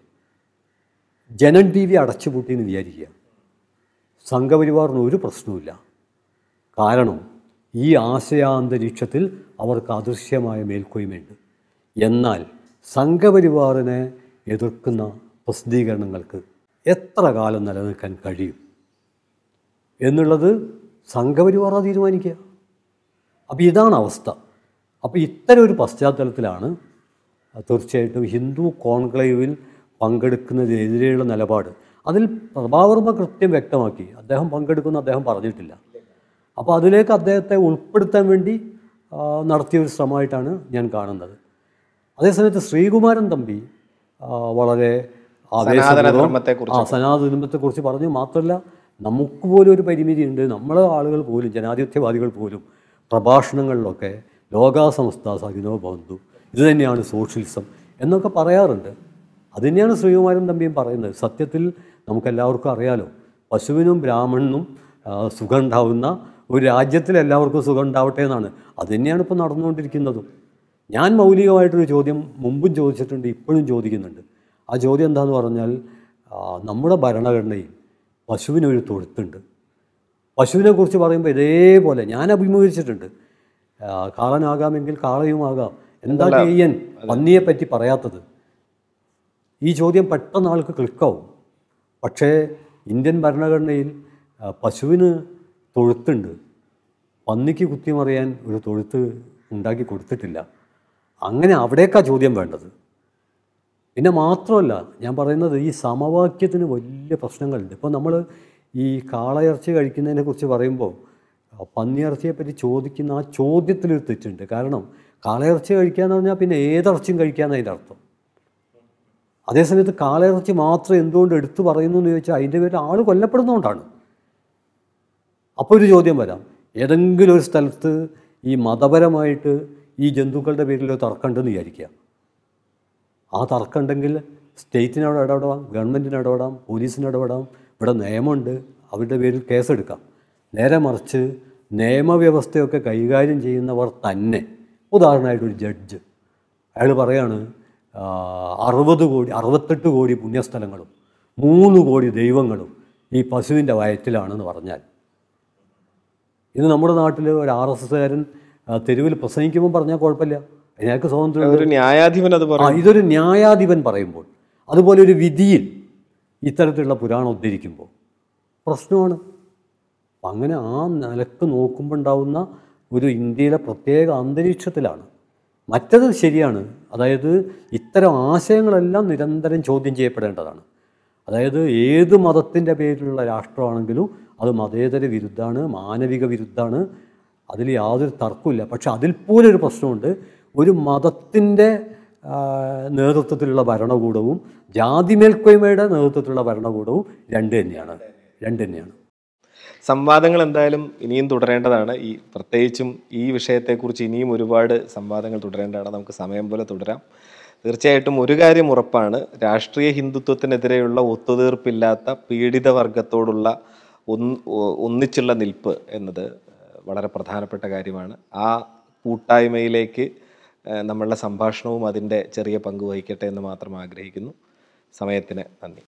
ജനൻ ടി വി അടച്ചുപൂട്ടി എന്ന് വിചാരിക്കുക സംഘപരിവാറിന് ഒരു പ്രശ്നവുമില്ല കാരണം ഈ ആശയാന്തരീക്ഷത്തിൽ അവർക്ക് അദൃശ്യമായ മേൽക്കോയ്മയുണ്ട് എന്നാൽ സംഘപരിവാറിനെ എതിർക്കുന്ന പ്രസിദ്ധീകരണങ്ങൾക്ക് എത്ര കാലം നിലനിൽക്കാൻ കഴിയും എന്നുള്ളത് സംഘപരിവാറ തീരുമാനിക്കുക അപ്പോൾ ഇതാണ് അവസ്ഥ അപ്പോൾ ഇത്തരം ഒരു പശ്ചാത്തലത്തിലാണ് തീർച്ചയായിട്ടും ഹിന്ദു കോൺക്ലേവിൽ പങ്കെടുക്കുന്നതിനെതിരെയുള്ള നിലപാട് അതിൽ പ്രഭാവർമ്മ കൃത്യം വ്യക്തമാക്കി അദ്ദേഹം പങ്കെടുക്കുന്ന അദ്ദേഹം പറഞ്ഞിട്ടില്ല അപ്പോൾ അതിലേക്ക് അദ്ദേഹത്തെ ഉൾപ്പെടുത്താൻ വേണ്ടി ആ, നടത്തിയ ഒരു ശ്രമമായിട്ടാണ് ഞാൻ കാണുന്നത് അതേസമയത്ത് ശ്രീകുമാരൻ തമ്പി ആ, വളരെ ആവേശപൂർവ്വം- ധർമ്മത്തെക്കുറിച്ച് ആ സനാതനത്തെക്കുറിച്ച് പറഞ്ഞു മാത്രമല്ല നമുക്ക് പോലും ഒരു പരിമിതിയുണ്ട് നമ്മളെ ആളുകൾ പോലും ജനാധിപത്യവാദികൾ പോലും പ്രഭാഷണങ്ങളിലൊക്കെ ലോകാസമസ്ത സഹിനോ ബന്ധു ഇത് തന്നെയാണ് സോഷ്യലിസം എന്നൊക്കെ പറയാറുണ്ട് അത് തന്നെയാണ് ശ്രീകുമാരൻ തമ്പിയും പറയുന്നത് സത്യത്തിൽ നമുക്കെല്ലാവർക്കും അറിയാലോ പശുവിനും ബ്രാഹ്മണനും ആ, സുഖം ഉണ്ടാവുന്ന ഒരു രാജ്യത്തിൽ എല്ലാവർക്കും സുഖം ഉണ്ടാവട്ടെ എന്നാണ് അത് തന്നെയാണ് ഇപ്പോൾ നടന്നുകൊണ്ടിരിക്കുന്നതും ഞാൻ മൗലികമായിട്ടൊരു ചോദ്യം മുമ്പും ചോദിച്ചിട്ടുണ്ട് ഇപ്പോഴും ചോദിക്കുന്നുണ്ട് ആ ചോദ്യം എന്താണെന്ന് പറഞ്ഞാൽ ആ, നമ്മുടെ ഭരണഘടനയിൽ പശുവിനൊരു തൊഴുത്തുണ്ട് പശുവിനെ കുറിച്ച് പറയുമ്പോൾ ഇതേപോലെ ഞാൻ അഭിമുഖീകരിച്ചിട്ടുണ്ട് ആ, കാളനാകാമെങ്കിൽ കാളയുമാകാം എന്താ ചെയ്യാൻ പന്നിയെ പറ്റി പറയാത്തത് ഈ ചോദ്യം പെട്ടെന്ന് ആൾക്ക് ക്ലിക്കാവും പക്ഷേ ഇന്ത്യൻ ഭരണഘടനയിൽ ആ, പശുവിന് തൊഴുത്തുണ്ട് പന്നിക്ക് കുത്തിമറിയാൻ ഒരു തൊഴുത്ത് ഉണ്ടാക്കി കൊടുത്തിട്ടില്ല അങ്ങനെ അവിടേക്കാണ് ചോദ്യം വേണ്ടത് പിന്നെ മാത്രമല്ല ഞാൻ പറയുന്നത് ഈ സമവാക്യത്തിന് വലിയ പ്രശ്നങ്ങളുണ്ട് ഇപ്പോൾ നമ്മൾ ഈ കാളയിറച്ചി കഴിക്കുന്നതിനെ കുറിച്ച് പറയുമ്പോൾ ആ, പന്നിയിറച്ചിയെ പറ്റി ചോദിക്കുന്ന ആ ചോദ്യത്തിലൊരു തെറ്റുണ്ട് കാരണം കാളയിറച്ചി കഴിക്കുക എന്ന് പറഞ്ഞാൽ പിന്നെ ഏതിറച്ചിയും കഴിക്കാന്ന് അതിൻ്റെ അർത്ഥം അതേസമയത്ത് കാളയിറച്ചി മാത്രം എന്തുകൊണ്ട് എടുത്തു പറയുന്നു എന്ന് ചോദിച്ചാൽ അതിൻ്റെ പേരിൽ ആൾ കൊല്ലപ്പെടുന്നതുകൊണ്ടാണ് അപ്പോൾ ഒരു ചോദ്യം വരാം ഏതെങ്കിലും ഒരു സ്ഥലത്ത് ഈ മതപരമായിട്ട് ഈ ജന്തുക്കളുടെ പേരിൽ ഒരു തർക്കമുണ്ടെന്ന് വിചാരിക്കുക ആ തർക്കമുണ്ടെങ്കിൽ സ്റ്റേറ്റിന് അവിടെ ഇടപെടാം ഗവൺമെൻറ്റിന് ഇടപെടാം പോലീസിന് ഇടപെടാം ഇവിടെ നിയമമുണ്ട് അവരുടെ പേരിൽ കേസെടുക്കാം നേരെ മറിച്ച് നിയമവ്യവസ്ഥയൊക്കെ കൈകാര്യം ചെയ്യുന്നവർ തന്നെ ഉദാഹരണമായിട്ട് ഒരു ജഡ്ജ് അയാൾ പറയാണ് ആ, അറുപത് കോടി അറുപത്തെട്ട് കോടി പുണ്യസ്ഥലങ്ങളും മൂന്ന് കോടി ദൈവങ്ങളും ഈ പശുവിൻ്റെ വയറ്റിലാണെന്ന് പറഞ്ഞാൽ ഇന്ന് നമ്മുടെ നാട്ടിൽ ഒരു ആർ എസ് എസ്സുകാരൻ തെരുവിൽ പ്രസംഗിക്കുമ്പോൾ പറഞ്ഞാൽ കുഴപ്പമില്ല അതിനൊക്കെ സ്വാതന്ത്ര്യം ഒരു ന്യായാധിപൻ അത് ആ പറയും ഇതൊരു ന്യായാധിപൻ പറയുമ്പോൾ അതുപോലെ ഒരു വിധിയിൽ ഇത്തരത്തിലുള്ള പുരാണം ഉദ്ധരിക്കുമ്പോൾ പ്രശ്നമാണ് അപ്പം അങ്ങനെ ആ നിലക്ക് നോക്കുമ്പോൾ ഉണ്ടാവുന്ന ഒരു ഇന്ത്യയിലെ പ്രത്യേക അന്തരീക്ഷത്തിലാണ് മറ്റത് ശരിയാണ് അതായത് ഇത്തരം ആശയങ്ങളെല്ലാം നിരന്തരം ചോദ്യം ചെയ്യപ്പെടേണ്ടതാണ് അതായത് ഏത് മതത്തിൻ്റെ പേരിലുള്ള രാഷ്ട്രമാണെങ്കിലും അത് മതേതര വിരുദ്ധമാണ് മാനവിക വിരുദ്ധമാണ് അതിൽ യാതൊരു തർക്കമില്ല പക്ഷെ അതിൽ പോലും ഒരു പ്രശ്നമുണ്ട് ഒരു മതത്തിൻ്റെ ആ, നേതൃത്വത്തിലുള്ള ഭരണകൂടവും ജാതി മേൽക്കോയ്മയുടെ നേതൃത്വത്തിലുള്ള ഭരണകൂടവും രണ്ട് തന്നെയാണ് രണ്ട് തന്നെയാണ് സംവാദങ്ങൾ എന്തായാലും ഇനിയും തുടരേണ്ടതാണ് ഈ പ്രത്യേകിച്ചും ഈ വിഷയത്തെക്കുറിച്ച് ഇനിയും ഒരുപാട് സംവാദങ്ങൾ തുടരേണ്ടതാണ് നമുക്ക് സമയം പോലെ തുടരാം തീർച്ചയായിട്ടും ഒരു കാര്യം ഉറപ്പാണ് രാഷ്ട്രീയ ഹിന്ദുത്വത്തിനെതിരെയുള്ള ഒത്തുതീർപ്പില്ലാത്ത പീഡിത വർഗത്തോടുള്ള ഒന്ന് ഒ- ഒന്നിച്ചുള്ള നിൽപ്പ് എന്നത് വളരെ പ്രധാനപ്പെട്ട കാര്യമാണ് ആ കൂട്ടായ്മയിലേക്ക് ഏഹ്, നമ്മളുടെ സംഭാഷണവും അതിൻ്റെ ചെറിയ പങ്ക് വഹിക്കട്ടെ എന്ന് മാത്രം ആഗ്രഹിക്കുന്നു സമയത്തിന് നന്ദി